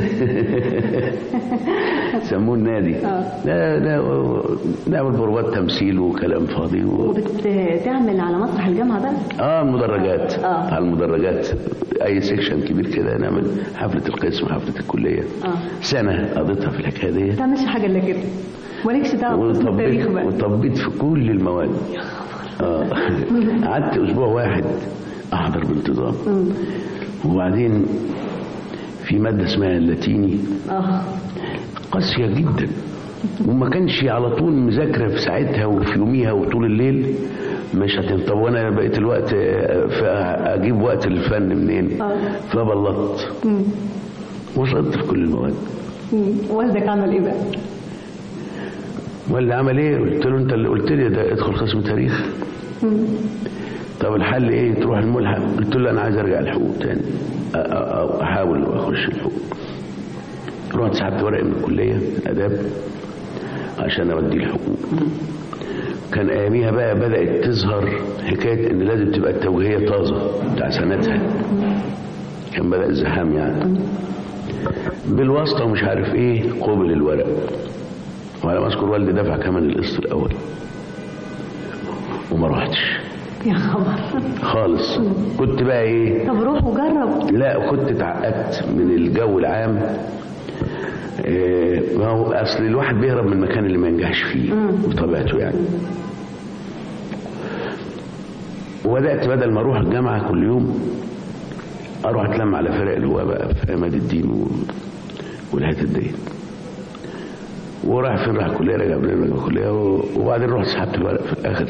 سموه النادي آه. لا لا نعمل بروفات تمثيل وكلام فاضي و... وبتعمل على مسرح الجامعه بقى اه المدرجات آه. على المدرجات اي سيكشن كبير كده نعمل حفله القسم حفله الكليه آه. سنه قضيتها في الحكايه دي ما تعملش حاجه الا كده مالكش دعوه بقسم التاريخ وطبيت بقى وطبيت في كل المواد اه قعدت اسبوع واحد احضر بانتظام وبعدين في ماده اسمها اللاتيني اه قاسيه جدا وما كانش على طول مذاكره في ساعتها وفي يوميها وطول الليل مش هتن طب وانا بقيت الوقت آه، فاجيب وقت للفن منين آه. فبلطت وصلت في كل المواد مم. والدك عمل ايه بقى؟ واللي عمل ايه قلت له انت اللي قلت لي ده ادخل قسم تاريخ طب الحل ايه تروح الملحق قلت له انا عايز ارجع الحقوق تاني أ- أ- أ- احاول اخش الحقوق رحت سحبت ورقي من الكليه الاداب عشان اوديه الحقوق كان اياميها بقى بدات تظهر حكايه ان لازم تبقى التوجيهيه طازه بتاع سنتها كان بدا الزحام يعني بالواسطه ومش عارف ايه قبل الورق وانا ما اذكر والدي دفع كمان القسط الاول وما رحتش يا خبر خالص كنت بقى ايه طب روح وجرب لا كنت اتعقدت من الجو العام إيه، ما هو اصل الواحد بيهرب من المكان اللي ما ينجحش فيه بطبيعته يعني وبدات بدل ما اروح الجامعه كل يوم اروح اتلم على فرق اللي هو بقى في عماد الدين و... والحتت دي وراح فين راح الكليه رجع منين رجع الكليه و- وبعدين رحت سحبت الورق في الاخر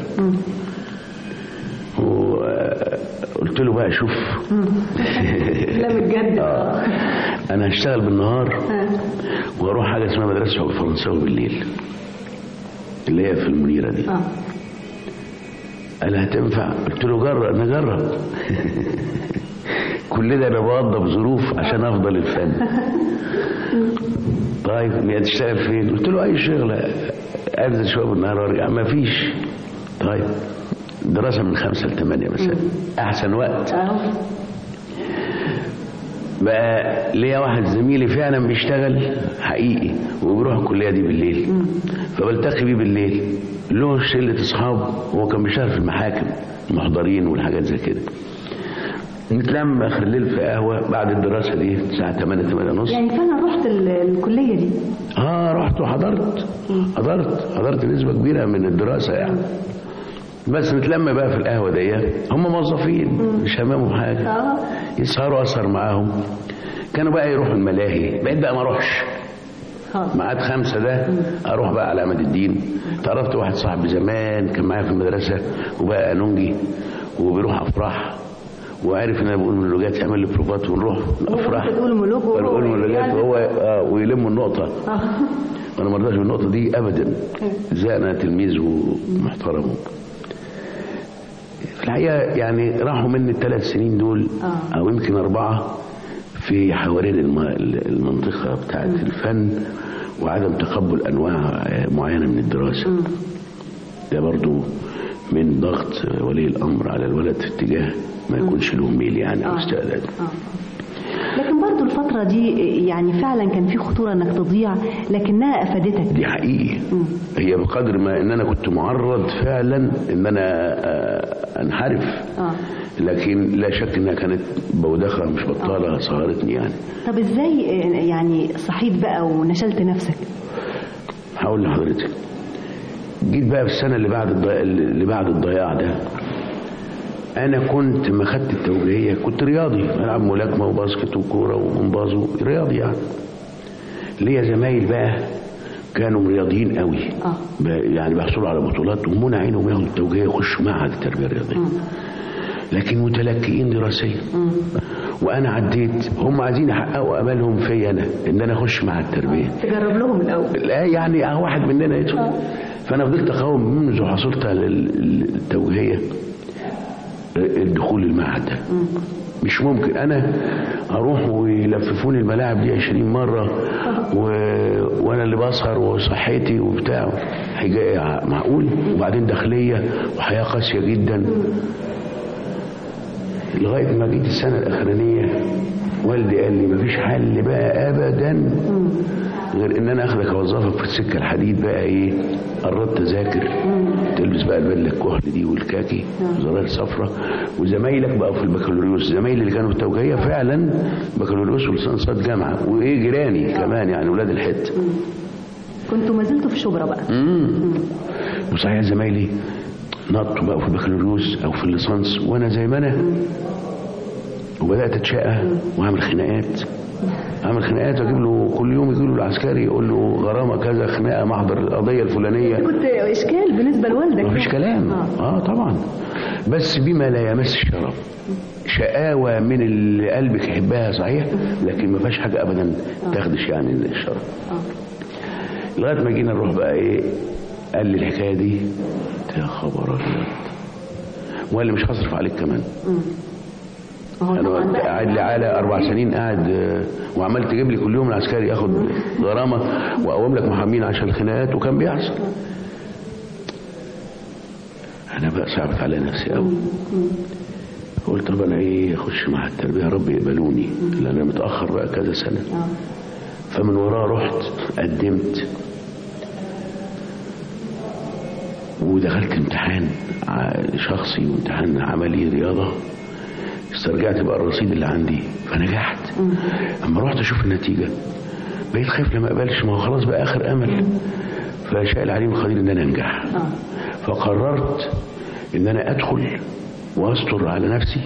وقلت له بقى شوف لا بجد آه. انا هشتغل بالنهار واروح حاجه اسمها مدرسه حقوق فرنساوي بالليل اللي هي في المنيره دي اه قال هتنفع قلت له جرب نجرب كل ده انا بوضب ظروف عشان افضل الفن طيب يا تشتغل فين قلت له اي شغل انزل شويه بالنهار وارجع ما فيش طيب دراسه من خمسة لثمانية مثلا احسن وقت اه بقى ليا واحد زميلي فعلا بيشتغل حقيقي وبيروح الكليه دي بالليل فبلتقي بيه بالليل له شله اصحاب هو كان بيشتغل في المحاكم المحضرين والحاجات زي كده نتلم اخر الليل في قهوه بعد الدراسه دي الساعه 8 8 ونص يعني فعلا رحت ال- الكليه دي اه رحت وحضرت حضرت حضرت نسبه كبيره من الدراسه يعني بس نتلم بقى في القهوه دي هم موظفين مش همامهم حاجه اه يسهروا اسهر معاهم كانوا بقى يروحوا الملاهي بقيت بقى ما اروحش خلاص ميعاد خمسة ده اروح بقى على امد الدين تعرفت واحد صاحبي زمان كان معايا في المدرسه وبقى انونجي وبيروح افراح وعارف ان انا بقول مونولوجات يعمل لي بروفات ونروح الافراح بتقول مونولوج وهو بقول مونولوجات يعني- وهو آه ويلم النقطه اه وانا ما رضاش بالنقطه دي ابدا ازاي انا تلميذ ومحترم في الحقيقه يعني راحوا مني الثلاث سنين دول آه. او يمكن اربعه في حوالين الم- المنطقه بتاعت الفن وعدم تقبل انواع معينه من الدراسه ده برضو من ضغط ولي الامر على الولد في اتجاه ما يكونش له ميل يعني او آه. استعداد آه. لكن برضو الفترة دي يعني فعلا كان في خطورة انك تضيع لكنها افادتك دي حقيقي هي بقدر ما ان انا كنت معرض فعلا ان انا آه، انحرف آه. لكن لا شك انها كانت بودخه مش بطاله سهرتني يعني طب ازاي يعني صحيت بقى ونشلت نفسك هقول لحضرتك جيت بقى في السنه اللي بعد الضياع اللي بعد الضياع ده انا كنت ما خدت التوجيهيه كنت رياضي بلعب ملاكمه وباسكت وكوره ومنباز رياضي يعني ليا زمايل بقى كانوا رياضيين قوي آه. ب- يعني بيحصلوا على بطولات ومنع عينهم ياخدوا التوجيهيه يخشوا معهد التربيه الرياضيه لكن متلكئين دراسيا وانا عديت هم عايزين يحققوا امالهم فيا انا ان انا اخش مع التربيه تجرب لهم الاول لا يعني اه واحد مننا يدخل فانا فضلت اقاوم منذ حصلت على ال- التوجيهيه الدخول المعهد ده مش ممكن انا اروح ويلففوني الملاعب دي 20 مره و... وانا اللي بسهر وصحتي وبتاع هيجي معقول وبعدين داخليه وحياه قاسيه جدا لغايه ما جيت السنه الاخرانيه والدي قال لي مفيش حل بقى ابدا غير ان انا اخدك اوظفك في السكه الحديد بقى ايه قربت اذاكر تلبس بقى البدله الكحل دي والكاكي زرار صفرة وزمايلك بقى في البكالوريوس زمايلي اللي كانوا في التوجيهيه فعلا بكالوريوس ولسانسات جامعه وايه جيراني كمان يعني ولاد الحته كنتوا ما زلتوا في شبرا بقى وصحيح زمايلي نطوا بقى في البكالوريوس او في الليسانس وانا زي ما انا وبدات اتشقى واعمل خناقات اعمل خناقات واجيب له كل يوم يجي له العسكري يقول له غرامه كذا خناقه محضر القضيه الفلانيه كنت اشكال بالنسبة لوالدك مفيش كلام آه. اه طبعا بس بما لا يمس الشرف شقاوة من اللي قلبك يحبها صحيح لكن ما فيهاش حاجة أبدا تاخدش يعني الشرف آه. لغاية ما جينا نروح بقى إيه قال لي الحكاية دي قلت يا خبر أبيض وقال لي مش هصرف عليك كمان ما هو طبعاً انا بقى قاعد لي على اربع سنين قاعد آه، وعمال تجيب لي كل يوم العسكري ياخد غرامه واقوم لك محامين عشان الخناقات وكان بيحصل انا بقى صعبت على نفسي قوي قلت طب انا ايه اخش مع التربيه يا رب يقبلوني لان انا متاخر بقى كذا سنه آه. فمن وراه رحت قدمت ودخلت امتحان ع- شخصي وامتحان عملي رياضة استرجعت بقى الرصيد اللي عندي فنجحت اما رحت اشوف النتيجة بقيت خايف لما اقبلش ما هو خلاص بقى اخر امل فشاء العليم القدير ان انا انجح آه. فقررت ان انا ادخل واستر على نفسي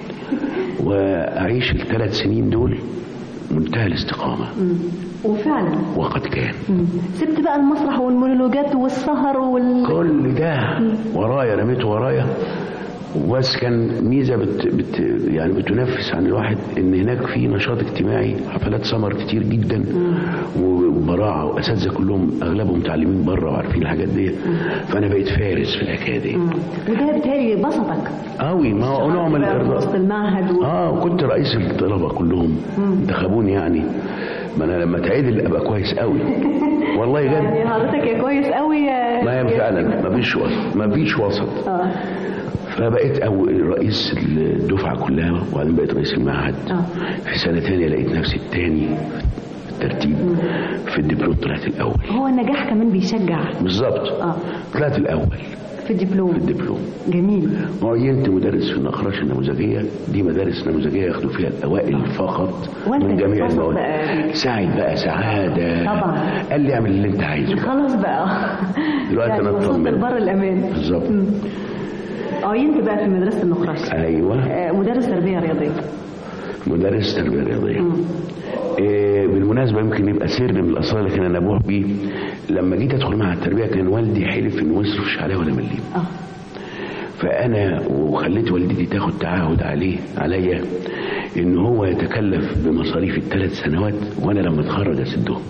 واعيش الثلاث سنين دول منتهى الاستقامة وفعلا وقد كان مم. سبت بقى المسرح والمونولوجات والسهر وال كل ده ورايا رميته ورايا بس كان ميزه بت بت يعني بتنفس عن الواحد ان هناك في نشاط اجتماعي حفلات سمر كتير جدا وبراعه واساتذه كلهم اغلبهم متعلمين بره وعارفين الحاجات دي فانا بقيت فارس في الحكايه دي وده بالتالي بسطك قوي ما هو نوع من بقى في وسط الارضاء المعهد و... اه كنت رئيس الطلبه كلهم انتخبوني يعني ما انا لما اتعدل ابقى كويس قوي والله جد يعني حضرتك يا كويس قوي يا ما هي فعلا ما فيش وسط ما فيش وسط اه فبقيت أول رئيس الدفعة كلها وبعدين بقيت رئيس المعهد آه. في سنة تانية لقيت نفسي التاني في الترتيب في الدبلوم طلعت الأول هو النجاح كمان بيشجع بالظبط اه طلعت الأول في الدبلوم في الدبلوم جميل عينت مدرس في النقراش النموذجية دي مدارس نموذجية ياخدوا فيها الأوائل فقط وأنت من جميع بتتبسط المواد بقى. سعيد بقى سعادة طبعا. قال لي اعمل اللي انت عايزه خلاص بقى دلوقتي يعني أنا وصلت اطمن. لبر الامان بالظبط عينت بقى في مدرسه النقراش أيوه آه، مدرس تربيه رياضيه مدرس تربية رياضية إيه بالمناسبة يمكن يبقى سر من الأسرار اللي كان أنا أبوح بيه لما جيت أدخل مع التربية كان والدي حلف إنه ما يصرفش عليا ولا مليم اه فأنا وخليت والدتي تاخد تعهد عليه عليا إن هو يتكلف بمصاريف الثلاث سنوات وأنا لما أتخرج أسدهم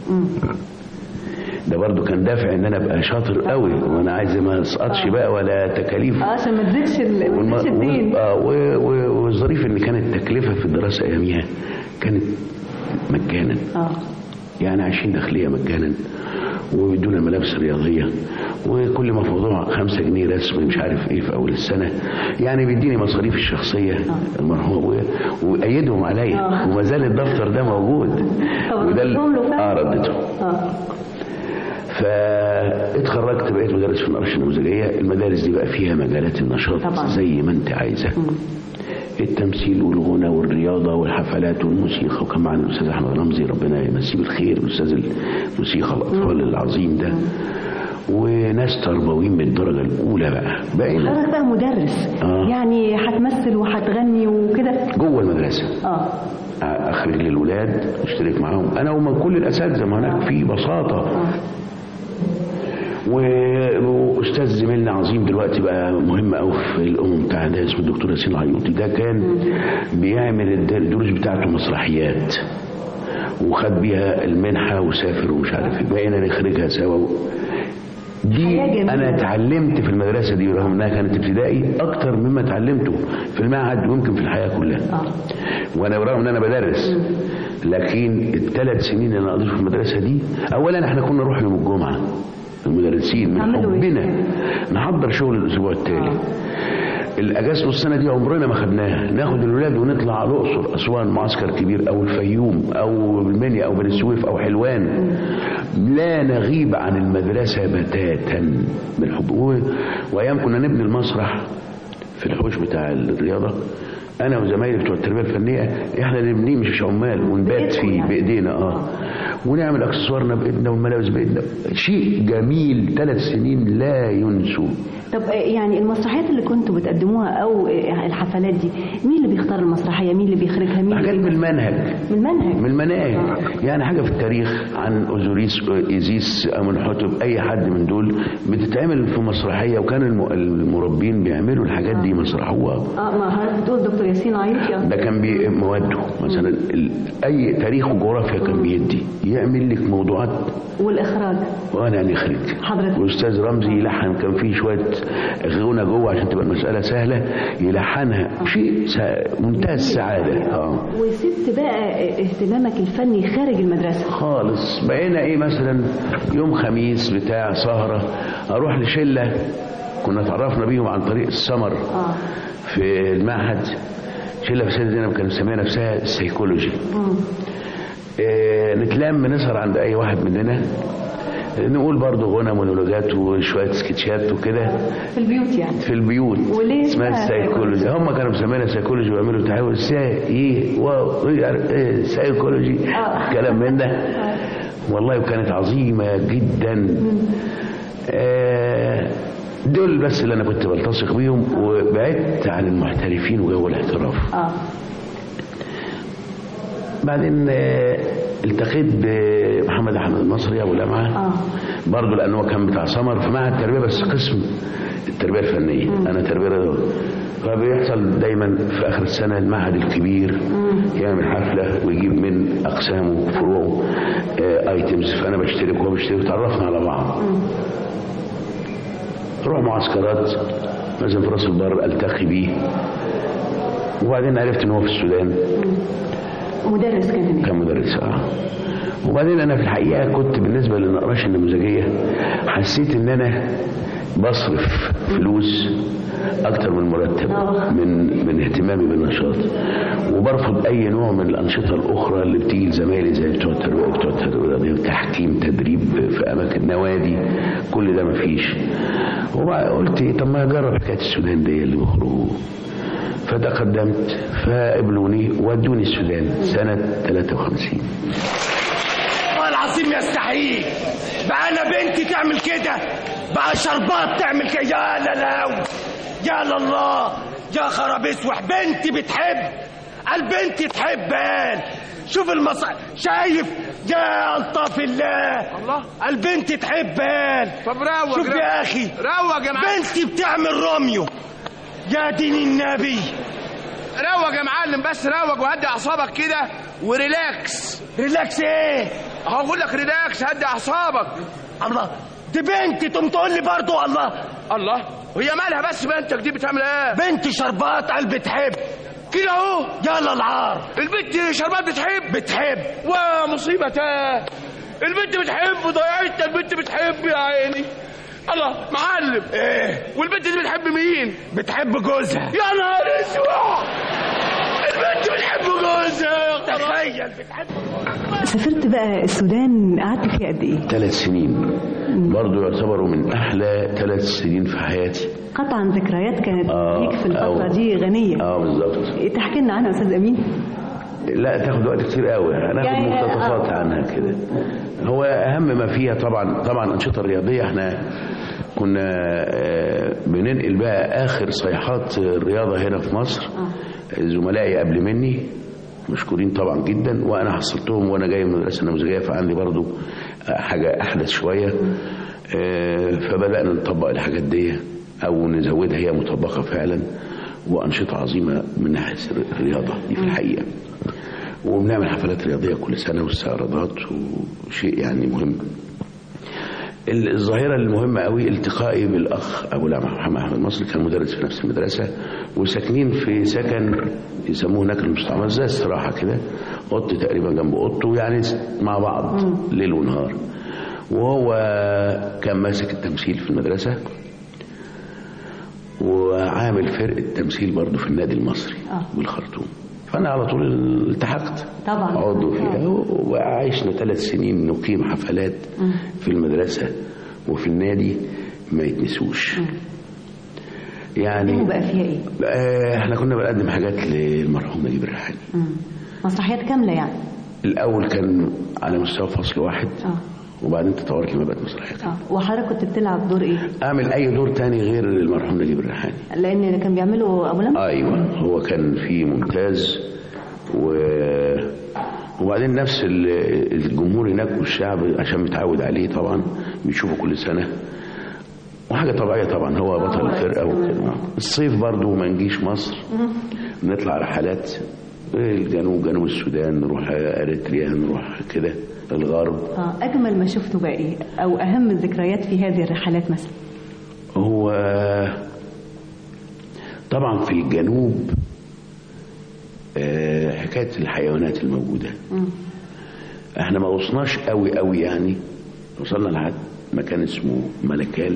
ده برضو كان دافع ان انا ابقى شاطر قوي وانا عايز ما اسقطش بقى ولا تكاليف اه عشان ما تزيدش ال- ما والم- تزيدش الدين و- آه، و- و- والظريف ان كانت التكلفه في الدراسه اياميها كانت مجانا اه يعني عايشين داخليه مجانا وبيدونا الملابس الرياضيه وكل ما في موضوع خمسة جنيه رسم مش عارف ايه في اول السنه يعني بيديني مصاريف الشخصيه المرحوم ابويا وايدهم عليا آه. وما زال الدفتر ده موجود طب وده رديتهم له فعلا؟ اه رديته اه فاتخرجت بقيت مدرس في النقش النموذجيه المدارس دي بقى فيها مجالات النشاط طبعا. زي ما انت عايزه التمثيل والغنى والرياضه والحفلات والموسيقى وكان معنا الاستاذ احمد رمزي ربنا يمسيه بالخير الاستاذ الموسيقى الاطفال العظيم ده وناس تربويين من الدرجه الاولى بقى بقينا حضرتك بقى مدرس آه. يعني هتمثل وهتغني وكده جوه المدرسه اه اخرج للولاد اشترك معاهم انا ومن كل الاساتذه ما هناك في بساطه و- واستاذ زميلنا عظيم دلوقتي بقى مهم قوي في الامم المتحده اسمه الدكتور ياسين العيوطي ده كان بيعمل الد- الدروس بتاعته مسرحيات وخد بيها المنحه وسافر ومش عارف ايه بقينا نخرجها سوا دي حياة جميلة. انا اتعلمت في المدرسه دي رغم انها كانت ابتدائي اكتر مما اتعلمته في المعهد ويمكن في الحياه كلها اه وانا برغم ان انا بدرس لكن الثلاث سنين اللي انا قضيتهم في المدرسه دي اولا احنا كنا نروح يوم الجمعه المدرسين من تعملوا إيه؟ حبنا نحضر شغل الاسبوع التالي الاجازه السنه دي عمرنا ما خدناها ناخد الولاد ونطلع على الاقصر اسوان معسكر كبير او الفيوم او المنيا او بني سويف او حلوان لا نغيب عن المدرسه بتاتا من حب و- وايام كنا نبني المسرح في الحوش بتاع الرياضه انا وزمايلي بتوع التربيه الفنيه احنا اللي بنبنيه مش عمال ونبات بإيدكم فيه يعني. بايدينا اه ونعمل اكسسوارنا بايدنا والملابس بايدنا شيء جميل ثلاث سنين لا ينسوا طب آه، يعني المسرحيات اللي كنتوا بتقدموها او آه، الحفلات دي مين اللي بيختار المسرحيه مين اللي بيخرجها مين حاجات اللي من المنهج من المنهج من المناهج يعني حاجه في التاريخ عن اوزوريس ايزيس امنحتب اي حد من دول بتتعمل في مسرحيه وكان الم- المربين بيعملوا الحاجات دي مسرحوها اه ما حضرتك بتقول دكتور ياسين عيطي آه. ده كان بي مواده مثلا ال- اي تاريخ وجغرافيا كان بيدي يعمل لك موضوعات والاخراج وانا نخرج حضرتك. واستاذ رمزي يلحن كان فيه شويه غنى جوه عشان تبقى المساله سهله يلحنها شيء سا- منتهى السعاده اه وسبت بقى اهتمامك الفني خارج المدرسه خالص بقينا ايه مثلا يوم خميس بتاع سهره اروح لشله كنا اتعرفنا بيهم عن طريق السمر اه في المعهد شله في سيدة زينب كانت مسميه نفسها السيكولوجي مم. إيه نتلم نسهر عند اي واحد مننا نقول برضه غنى مونولوجات وشويه سكتشات وكده في البيوت يعني في البيوت وليه اسمها اسمها السيكولوجي هم كانوا مسمينها سيكولوجي ويعملوا تحول سي ايه واو إيه عارف إيه سيكولوجي آه. كلام من ده والله وكانت عظيمه جدا آه، دول بس اللي انا كنت بلتصق بيهم وبعدت عن المحترفين وجو الاحتراف اه بعدين آه، التقيت بمحمد احمد المصري ابو لمعه اه برضه لانه هو كان بتاع سمر في معهد التربيه بس قسم التربيه الفنيه انا تربيه رياضيه فبيحصل دايما في اخر السنه المعهد الكبير يعمل حفله ويجيب من اقسامه وفروعه آه ايتمز فانا بشترك وهو بيشترك وتعرفنا على بعض اروح معسكرات مثلا في راس البر التقي بيه وبعدين عرفت ان هو في السودان مدرس كان هناك كان مدرس اه وبعدين انا في الحقيقه كنت بالنسبه للنقراش النموذجيه حسيت ان انا بصرف فلوس اكتر من مرتب آه. من من اهتمامي بالنشاط وبرفض اي نوع من الانشطه الاخرى اللي بتيجي لزمايلي زي بتوع التربيه بتوع التربيه تحكيم تدريب في اماكن نوادي كل ده مفيش وقلت إيه، طب ما اجرب حكايه السودان دي اللي بيخرجوا فتقدمت فقبلوني ودوني السودان سنة 53 والله العظيم يستحيل بقى انا بنتي تعمل كده بقى شربات تعمل كده يا للاو يا لله يا خراب اسوح بنتي بتحب البنت تحب قال شوف المص شايف يا الطاف الله الله. البنت تحب قال طب روج شوف روج. يا اخي روج يا معلم بنتي بتعمل روميو يا دين النبي روج يا معلم بس روج وهدي اعصابك كده وريلاكس ريلاكس ايه هقول لك ريلاكس هدي اعصابك الله دي بنتي تقوم تقول لي برضه الله الله وهي مالها بس بنتك دي بتعمل ايه بنتي شربات قلب بتحب كده اهو يلا العار البنت شربات بتحب بتحب ومصيبة البنت بتحبه ضيعتنا البنت بتحب يا عيني الله معلم ايه والبنت دي بتحب مين بتحب جوزها يا نهار اسود البنت بتحب جوزها يا خرابي تخيل بتحب سافرت بقى السودان قعدت فيها قد ايه ثلاث سنين برضو يعتبروا من أحلى ثلاث سنين في حياتي قطعا ذكريات كانت آه، ليك في الفتره آه. دي غنيه اه بالظبط تحكي لنا عنها يا استاذ امين لا تاخد وقت كتير قوي هناخد يعني- مقتطفات آه. عنها كده هو اهم ما فيها طبعا طبعا الانشطه الرياضيه احنا كنا آه، بننقل بقى اخر صيحات الرياضه هنا في مصر زملائي قبل مني مشكورين طبعا جدا وانا حصلتهم وانا جاي من المدرسه النموذجيه فعندي برضو آه، حاجه احدث شويه آه، فبدانا نطبق الحاجات دي او نزودها هي مطبقه فعلا وانشطه عظيمه من ناحيه الرياضه دي في الحقيقه وبنعمل حفلات رياضيه كل سنه واستعراضات وشيء يعني مهم الظاهره المهمه قوي التقائي بالاخ ابو لمع محمد احمد مصري كان مدرس في نفس المدرسه وساكنين في سكن يسموه هناك المستعمر زي استراحه كده اوضتي تقريبا جنب اوضته يعني مع بعض ليل ونهار وهو كان ماسك التمثيل في المدرسه وعامل فرقه تمثيل برضه في النادي المصري آه. بالخرطوم فانا على طول التحقت طبعا. عضو فيها آه. وعشنا ثلاث سنين نقيم حفلات في المدرسة وفي النادي ما يتنسوش يعني قدموا بقى فيها ايه آه، احنا كنا بنقدم حاجات للمرحوم نجيب الريحاني مم. مسرحيات كامله يعني الاول كان على مستوى فصل واحد اه وبعدين تطورت لما بقت مسرحيات اه وحضرتك كنت بتلعب دور ايه اعمل اي دور تاني غير المرحوم نجيب الريحاني لان كان بيعملوا ابو لمع ايوه هو كان فيه ممتاز و وبعدين نفس ال- الجمهور هناك والشعب عشان متعود عليه طبعا بيشوفه كل سنه وحاجه طبيعيه طبعا هو بطل الفرقه وكده الصيف برضو ما نجيش مصر نطلع رحلات الجنوب جنوب السودان نروح اريتريا نروح كده الغرب اه اجمل ما شفته بقى ايه او اهم الذكريات في هذه الرحلات مثلا هو طبعا في الجنوب آه، حكايه الحيوانات الموجوده احنا ما وصلناش قوي قوي يعني وصلنا لحد مكان اسمه ملكال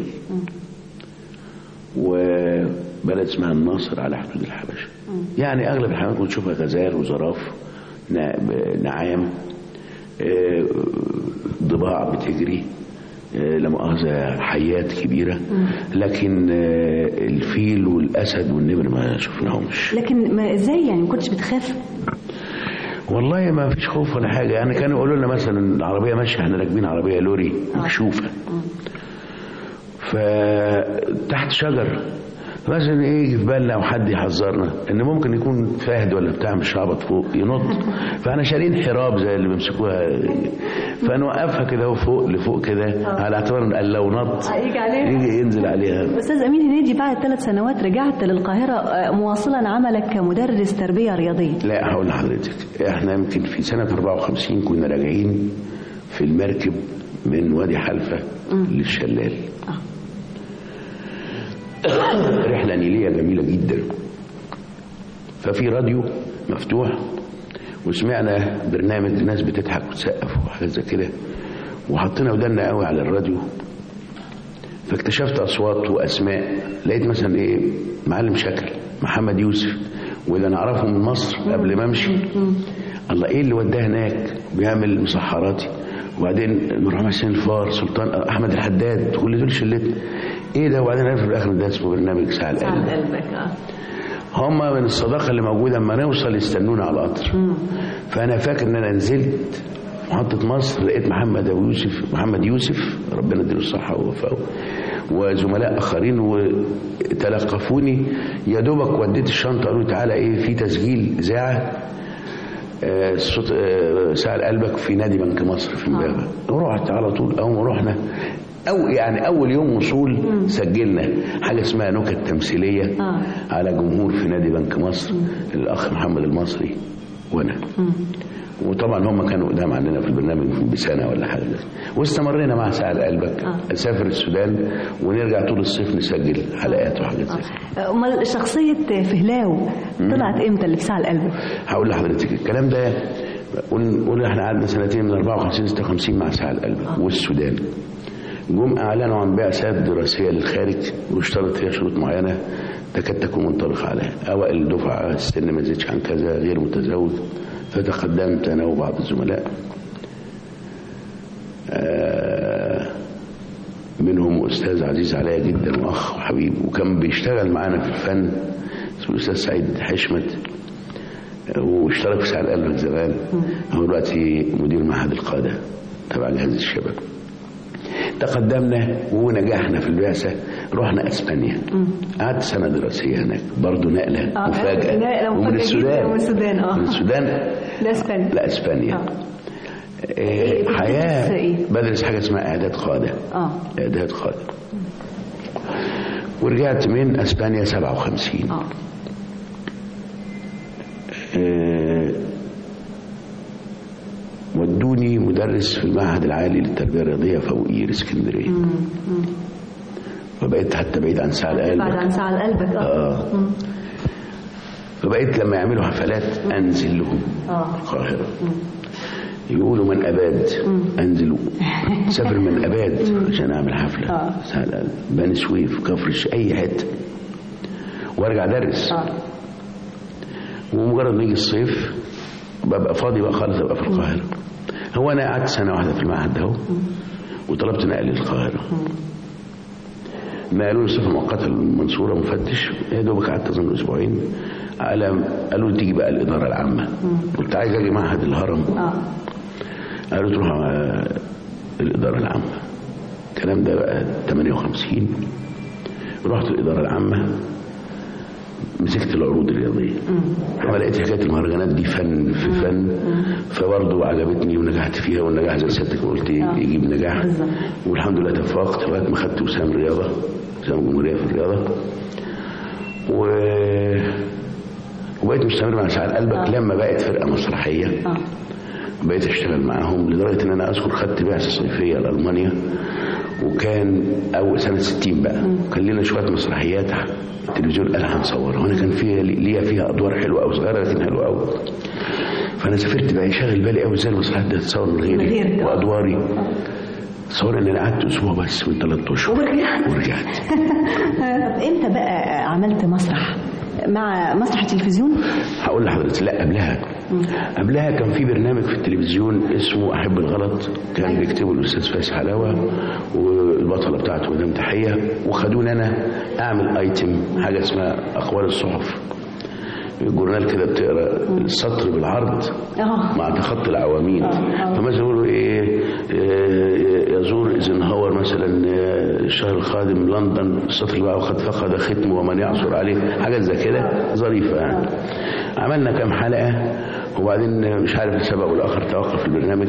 وبلد اسمها الناصر على حدود الحبشه يعني اغلب الحيوانات كنت تشوفها غزال وزراف نا- نعام آه، ضباع بتجري آه، لا مؤاخذة حيات كبيرة لكن آه، الفيل والأسد والنمر ما شفناهمش لكن ما ازاي يعني ما كنتش بتخاف والله ما فيش خوف ولا حاجة يعني كانوا يقولوا لنا مثلا العربية ماشية احنا راكبين عربية لوري مكشوفة فتحت شجر مثلا ايه يجي في بالنا او حد يحذرنا ان ممكن يكون فاهد ولا بتاع مش هابط فوق ينط فاحنا شارين حراب زي اللي بيمسكوها فنوقفها كده اهو فوق لفوق كده على اعتبار ان قال لو نط هيجي عليها. يجي ينزل عليها استاذ امين هنيدي بعد ثلاث سنوات رجعت للقاهره آه، مواصلا عملك كمدرس تربيه رياضيه لا هقول لحضرتك احنا يمكن في سنة 54 كنا راجعين في المركب من وادي حلفة للشلال رحلة نيلية جميلة جدا ففي راديو مفتوح وسمعنا برنامج ناس بتضحك وتسقف وحاجات زي كده وحطينا ودنا قوي على الراديو فاكتشفت اصوات واسماء لقيت مثلا ايه معلم شكل محمد يوسف وده نعرفه من مصر قبل ما امشي الله ايه اللي وداه هناك بيعمل مسحراتي وبعدين المرحوم حسين الفار سلطان احمد الحداد كل دول شلتنا ايه ده وبعدين عرفت في الاخر ده اسمه برنامج ساعه القلب قلبك اه هم من الصداقه اللي موجوده اما نوصل يستنونا على القطر فانا فاكر ان انا نزلت محطة مصر لقيت محمد أبو يوسف محمد يوسف ربنا يديله الصحة ووفقه وزملاء آخرين وتلقفوني يا دوبك وديت الشنطة قالوا لي تعالى إيه في تسجيل إذاعة آه، صوت آه، ساعة قلبك في نادي بنك مصر في امبابة رحت على طول أول ما رحنا أو يعني أول يوم وصول سجلنا حاجة اسمها نكت تمثيلية آه. على جمهور في نادي بنك مصر الأخ محمد المصري وأنا وطبعا هم كانوا قدام عندنا في البرنامج بسنه ولا حاجه واستمرينا مع ساعه قلبك آه. اسافر السودان ونرجع طول الصيف نسجل حلقات وحاجات زي كده. امال شخصيه فهلاو طلعت امتى اللي في ساعه القلب هقول لحضرتك الكلام ده قول قول احنا قعدنا سنتين من 54 56 مع ساعة القلب والسودان جم اعلنوا عن بعثات دراسيه للخارج واشترط فيها شروط معينه تكاد تكون منطبقه عليها اوائل الدفعه السن ما زادش عن كذا غير متزوج فتقدمت انا وبعض الزملاء آه، منهم استاذ عزيز عليا جدا واخ وحبيب وكان بيشتغل معانا في الفن اسمه الاستاذ سعيد حشمت واشترك في سعد قلبك زمان هو دلوقتي مدير معهد القاده تبع جهاز الشباب تقدمنا ونجحنا في البعثه رحنا اسبانيا قعدت سنه دراسيه هناك برضه نقله آه، مفاجاه نقلة ومن مفاجأة السودان جداً، من السودان، آه. من السودان لاسبانيا لاسبانيا آه. إيه، إيه، بتدرس حياه إيه؟ بدرس حاجه اسمها اعداد قاده اه اعداد قاده ورجعت من اسبانيا 57 اه آه، ودوني مدرس في المعهد العالي للتربيه الرياضيه فوقير اسكندريه فبقيت حتى بعيد عن ساعه بعد القلب عن ساعة قلبك اه اه فبقيت لما يعملوا حفلات انزل لهم اه القاهره يقولوا من اباد انزل سافر من اباد عشان اعمل حفله آه. ساعه القلب بني سويف كفر الش- اي حته وارجع ادرس اه ومجرد ما يجي الصيف ببقى فاضي بقى خالص ابقى في القاهره هو انا قعدت سنه واحده في المعهد ده اهو وطلبت نقل للقاهره نقلوا لي صفه مؤقته للمنصوره مفتش يا دوبك قعدت اظن اسبوعين على قالوا لي تيجي بقى الاداره العامه قلت عايز اجي معهد الهرم اه قالوا تروح على الاداره العامه الكلام ده بقى 58 رحت الاداره العامه مسكت العروض الرياضيه لما لقيت حكايه المهرجانات دي فن في فن فبرضه عجبتني ونجحت فيها والنجاح زي سيادتك ما قلت آه. يجيب نجاح بالظبط. والحمد لله توفقت لغايه ما خدت وسام رياضه وسام الجمهوريه في الرياضه و وبقيت مستمر مع سعاد قلبك لما بقت فرقه مسرحيه اه بقيت اشتغل معاهم لدرجه ان انا اذكر خدت بعثه صيفيه لالمانيا وكان اول سنه 60 بقى كان لنا شويه مسرحيات التلفزيون قال هنصورها وانا كان فيها ليا فيها ادوار حلوه قوي صغيره لكن حلوه قوي فانا سافرت بقى شاغل بالي قوي ازاي المسرحيات دي هتتصور من من غيري غيرك. وادواري تصور ان انا قعدت اسبوع بس من ثلاث اشهر ورجعت. ورجعت طب امتى بقى عملت مسرح مع مسرح تلفزيون هقول لحضرتك لا قبلها قبلها كان في برنامج في التلفزيون اسمه احب الغلط كان بيكتبه الاستاذ فايز حلاوه والبطله بتاعته مدام تحيه وخدوني انا اعمل ايتم حاجه اسمها اقوال الصحف الجورنال كده بتقرا السطر بالعرض اه مع تخطي العواميد فمثلا يقولوا ايه آه، يزور ايزنهاور مثلا آه، الشهر القادم لندن السطر اللي بعده قد فقد ختمه ومن يعثر عليه حاجات زي كده ظريفه يعني عملنا كام حلقه وبعدين مش عارف السبب والاخر توقف البرنامج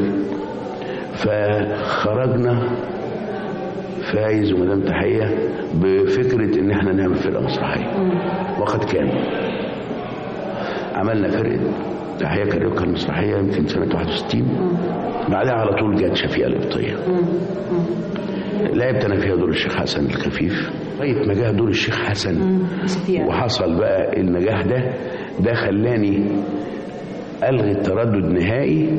فخرجنا فايز ومدام تحيه بفكره ان احنا نعمل فرقه مسرحيه وقد كان عملنا فرقه تحيه كاريوكا المسرحيه يمكن سنه 61 بعدها على طول جت شفيقه القبطيه لعبت انا فيها دور الشيخ حسن الخفيف لغايه ما جه دور الشيخ حسن شفيقة. وحصل بقى النجاح ده ده خلاني الغي التردد نهائي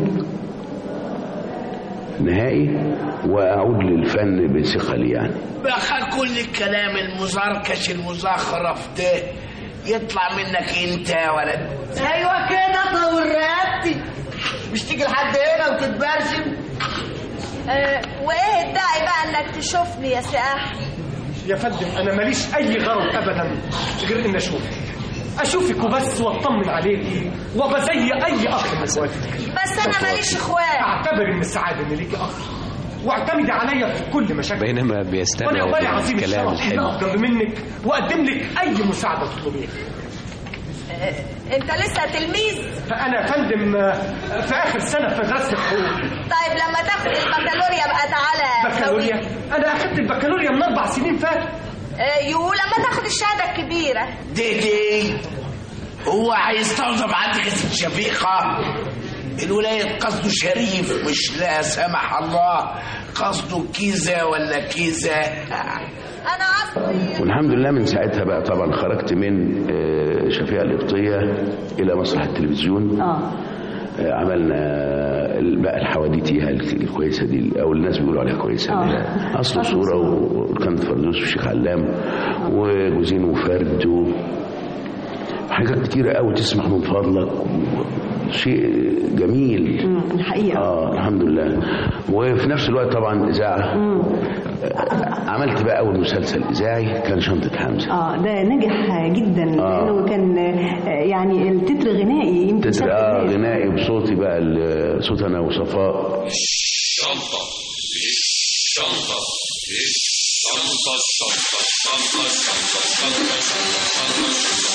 نهائي واعود للفن بثقل يعني بقى كل الكلام المزركش المزخرف ده يطلع منك انت يا ولد ايوه كده طول رقبتي مش تيجي لحد هنا وتتبرشم أه وايه الداعي بقى انك تشوفني يا سي احمد يا فندم انا ماليش اي غرض ابدا غير ان اشوفك اشوفك وبس واطمن عليكي وابقى زي اي اخ من اخواتك بس انا ماليش اخوات اعتبر ان السعاده ان ليكي اخ واعتمدي عليا في كل مشاكل بينما بيستمع وانا بالي عظيم للكلام الشرف ان الحلو اقف جنب منك واقدم لك اي مساعده تطلبيها انت لسه تلميذ فانا يا فندم آه، في اخر سنه في مدرسه الحقوق طيب لما تاخد البكالوريا بقى تعالى بكالوريا انا اخدت البكالوريا من اربع سنين فاتوا أه يو لما تاخد الشهاده الكبيره دي دي هو هيستوظف عندك اسم شفيقة الولاية قصده شريف مش لا سمح الله قصده كيزة ولا كيزة انا اصلي والحمد لله من ساعتها بقى طبعا خرجت من آه، شفيقة القبطية إلى مسرح التلفزيون اه آه، عملنا ال- بقى الحواديتي الكويسه دي او الناس بيقولوا عليها كويسه آه. اللي هي اصل صوره وكانت فردوس وشيخ علام وجوزين وفرد و- حاجات كتيره قوي تسمح من فضلك شيء جميل مم، الحقيقة اه الحمد لله وفي نفس الوقت طبعا اذاعه آه، عملت بقى اول مسلسل اذاعي كان شنطه حمزه اه ده نجح جدا آه. لانه كان آه، يعني التتر غنائي يمكن تتر شكل اه الناس. غنائي بصوتي بقى ال- صوت انا وصفاء شنطة شنطة شنطة شنطة شنطة شنطة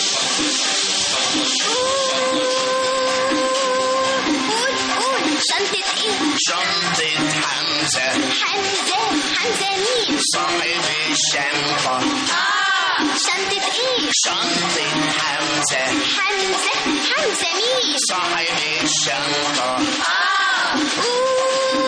قول قول شنطة ايه؟ شنطة حمزة حمزة حمزة مين؟ صاحب الشنطة اه شنطة ايه؟ شنطة حمزة حمزة حمزة مين؟ صاحب الشنطة اه قول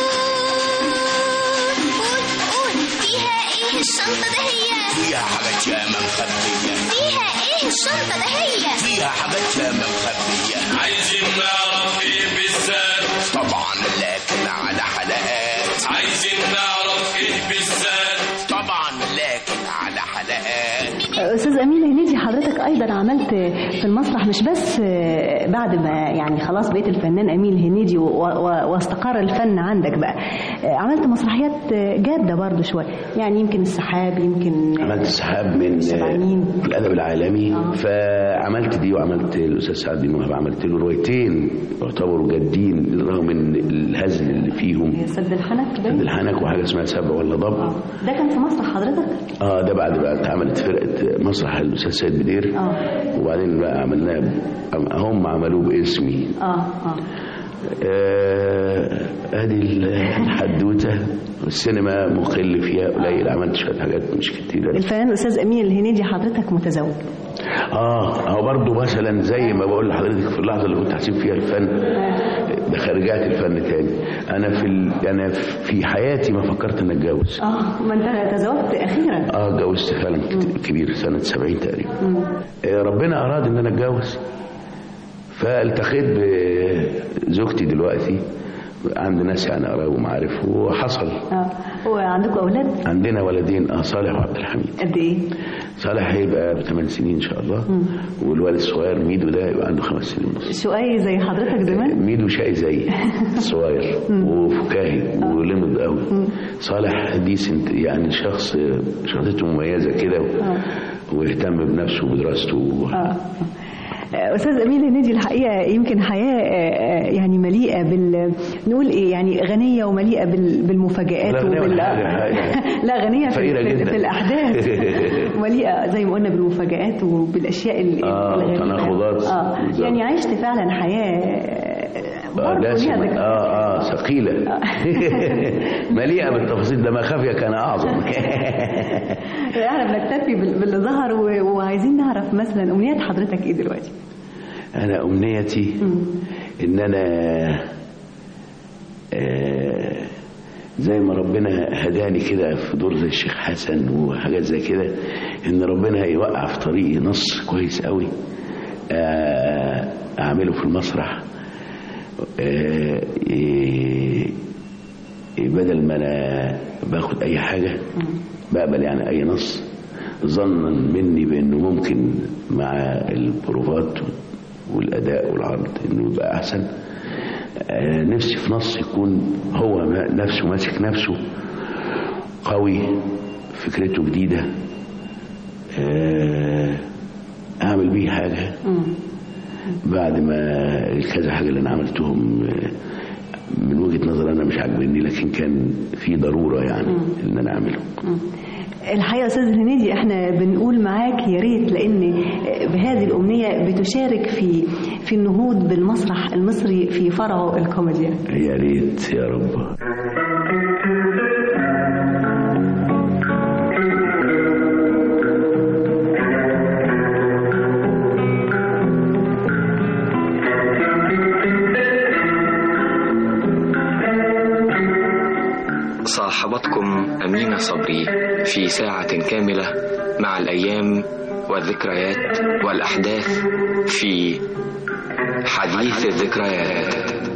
قول قول فيها ايه الشنطة ده هي؟ فيها حاجات ياما مخبية فيها ايه الشنطة ده هي؟ فيها حاجات ياما مخبية عايزين نعرف ايه بالذات طبعا لكن على حلقات عايزين نعرف ايه بالذات طبعا لكن على حلقات استاذ امين هنيدي حضرتك ايضا عملت في المسرح مش بس بعد ما يعني خلاص بقيت الفنان امين هنيدي و- و- واستقر الفن عندك بقى عملت مسرحيات جاده برضه شويه يعني يمكن السحاب يمكن عملت السحاب من سبعين. في الادب العالمي فعملت دي وعملت الاستاذ سعد بن وهب عملت له روايتين يعتبروا جادين رغم ان الهزل اللي فيهم سد الحنك سد باين؟ الحنك وحاجه اسمها سبع ولا ضب ده كان في مسرح حضرتك اه ده بعد بقى اتعملت فرقه مسرح الاستاذ سيد بدير اه وبعدين بقى عملناه ب- هم عملوه باسمي اه اه آه، ادي الحدوته السينما مقل فيها قليل عملت شويه حاجات مش كتيره الفنان الاستاذ امين الهنيدي حضرتك متزوج اه هو برضه مثلا زي ما بقول لحضرتك في اللحظه اللي كنت حاسب فيها الفن ده خارجات الفن تاني انا في ال... انا في حياتي ما فكرت ان اتجوز اه ما انت تزوجت اخيرا اه اتجوزت فعلا كت- كبير سنه 70 تقريبا مم. آه، ربنا اراد ان انا اتجوز فالتقيت بزوجتي دلوقتي عند ناس يعني قرايب ومعارف وحصل اه وعندكم اولاد عندنا ولدين اه صالح وعبد الحميد قد ايه صالح هيبقى بثمان سنين ان شاء الله والولد الصغير ميدو ده يبقى عنده خمس سنين ونص شقي زي حضرتك زمان ميدو شقي زي صغير وفكاهي ولمض قوي صالح ديسنت يعني شخص شخصيته مميزه كده و- ويهتم بنفسه وبدراسته اه استاذ امين الهنيدي الحقيقه يمكن حياه آه، آه، يعني مليئه بال نقول ايه يعني غنيه ومليئه بال... بالمفاجآت لا غنية وبال ولا حاجة. لا غنيه في, فقيرة في, جدا. في الاحداث مليئه زي ما قلنا بالمفاجآت وبالاشياء ال- آه، الغريبه تناقضات. اه بالظبط. يعني عشت فعلا حياه آه، آه، برضه ليها دسمة. ذكريات. اه اه ثقيله مليئه بالتفاصيل ده ما خفي كان اعظم احنا بنكتفي بال- باللي ظهر و- وعايزين نعرف مثلا امنيات حضرتك ايه دلوقتي انا امنيتي ان انا آه، زي ما ربنا هداني كده في دور زي الشيخ حسن وحاجات زي كده ان ربنا يوقع في طريقي نص كويس قوي آه، اعمله في المسرح آه، إيه، إيه، بدل ما انا باخد اي حاجه بقبل يعني اي نص ظنا مني بانه ممكن مع البروفات والاداء والعرض انه يبقى احسن آه، نفسي في نص يكون هو ما- نفسه ماسك نفسه قوي فكرته جديده آه، اعمل بيه حاجه بعد ما كذا حاجه اللي انا عملتهم آه، من وجهه نظر انا مش عاجبني لكن كان في ضروره يعني ان انا اعمله الحقيقه يا استاذ هنيدي احنا بنقول معاك يا ريت لان بهذه الامنيه بتشارك في في النهوض بالمسرح المصري في فرعه الكوميديا يا ريت يا رب صاحبتكم أمينة صبري في ساعة كاملة مع الأيام والذكريات والأحداث في حديث الذكريات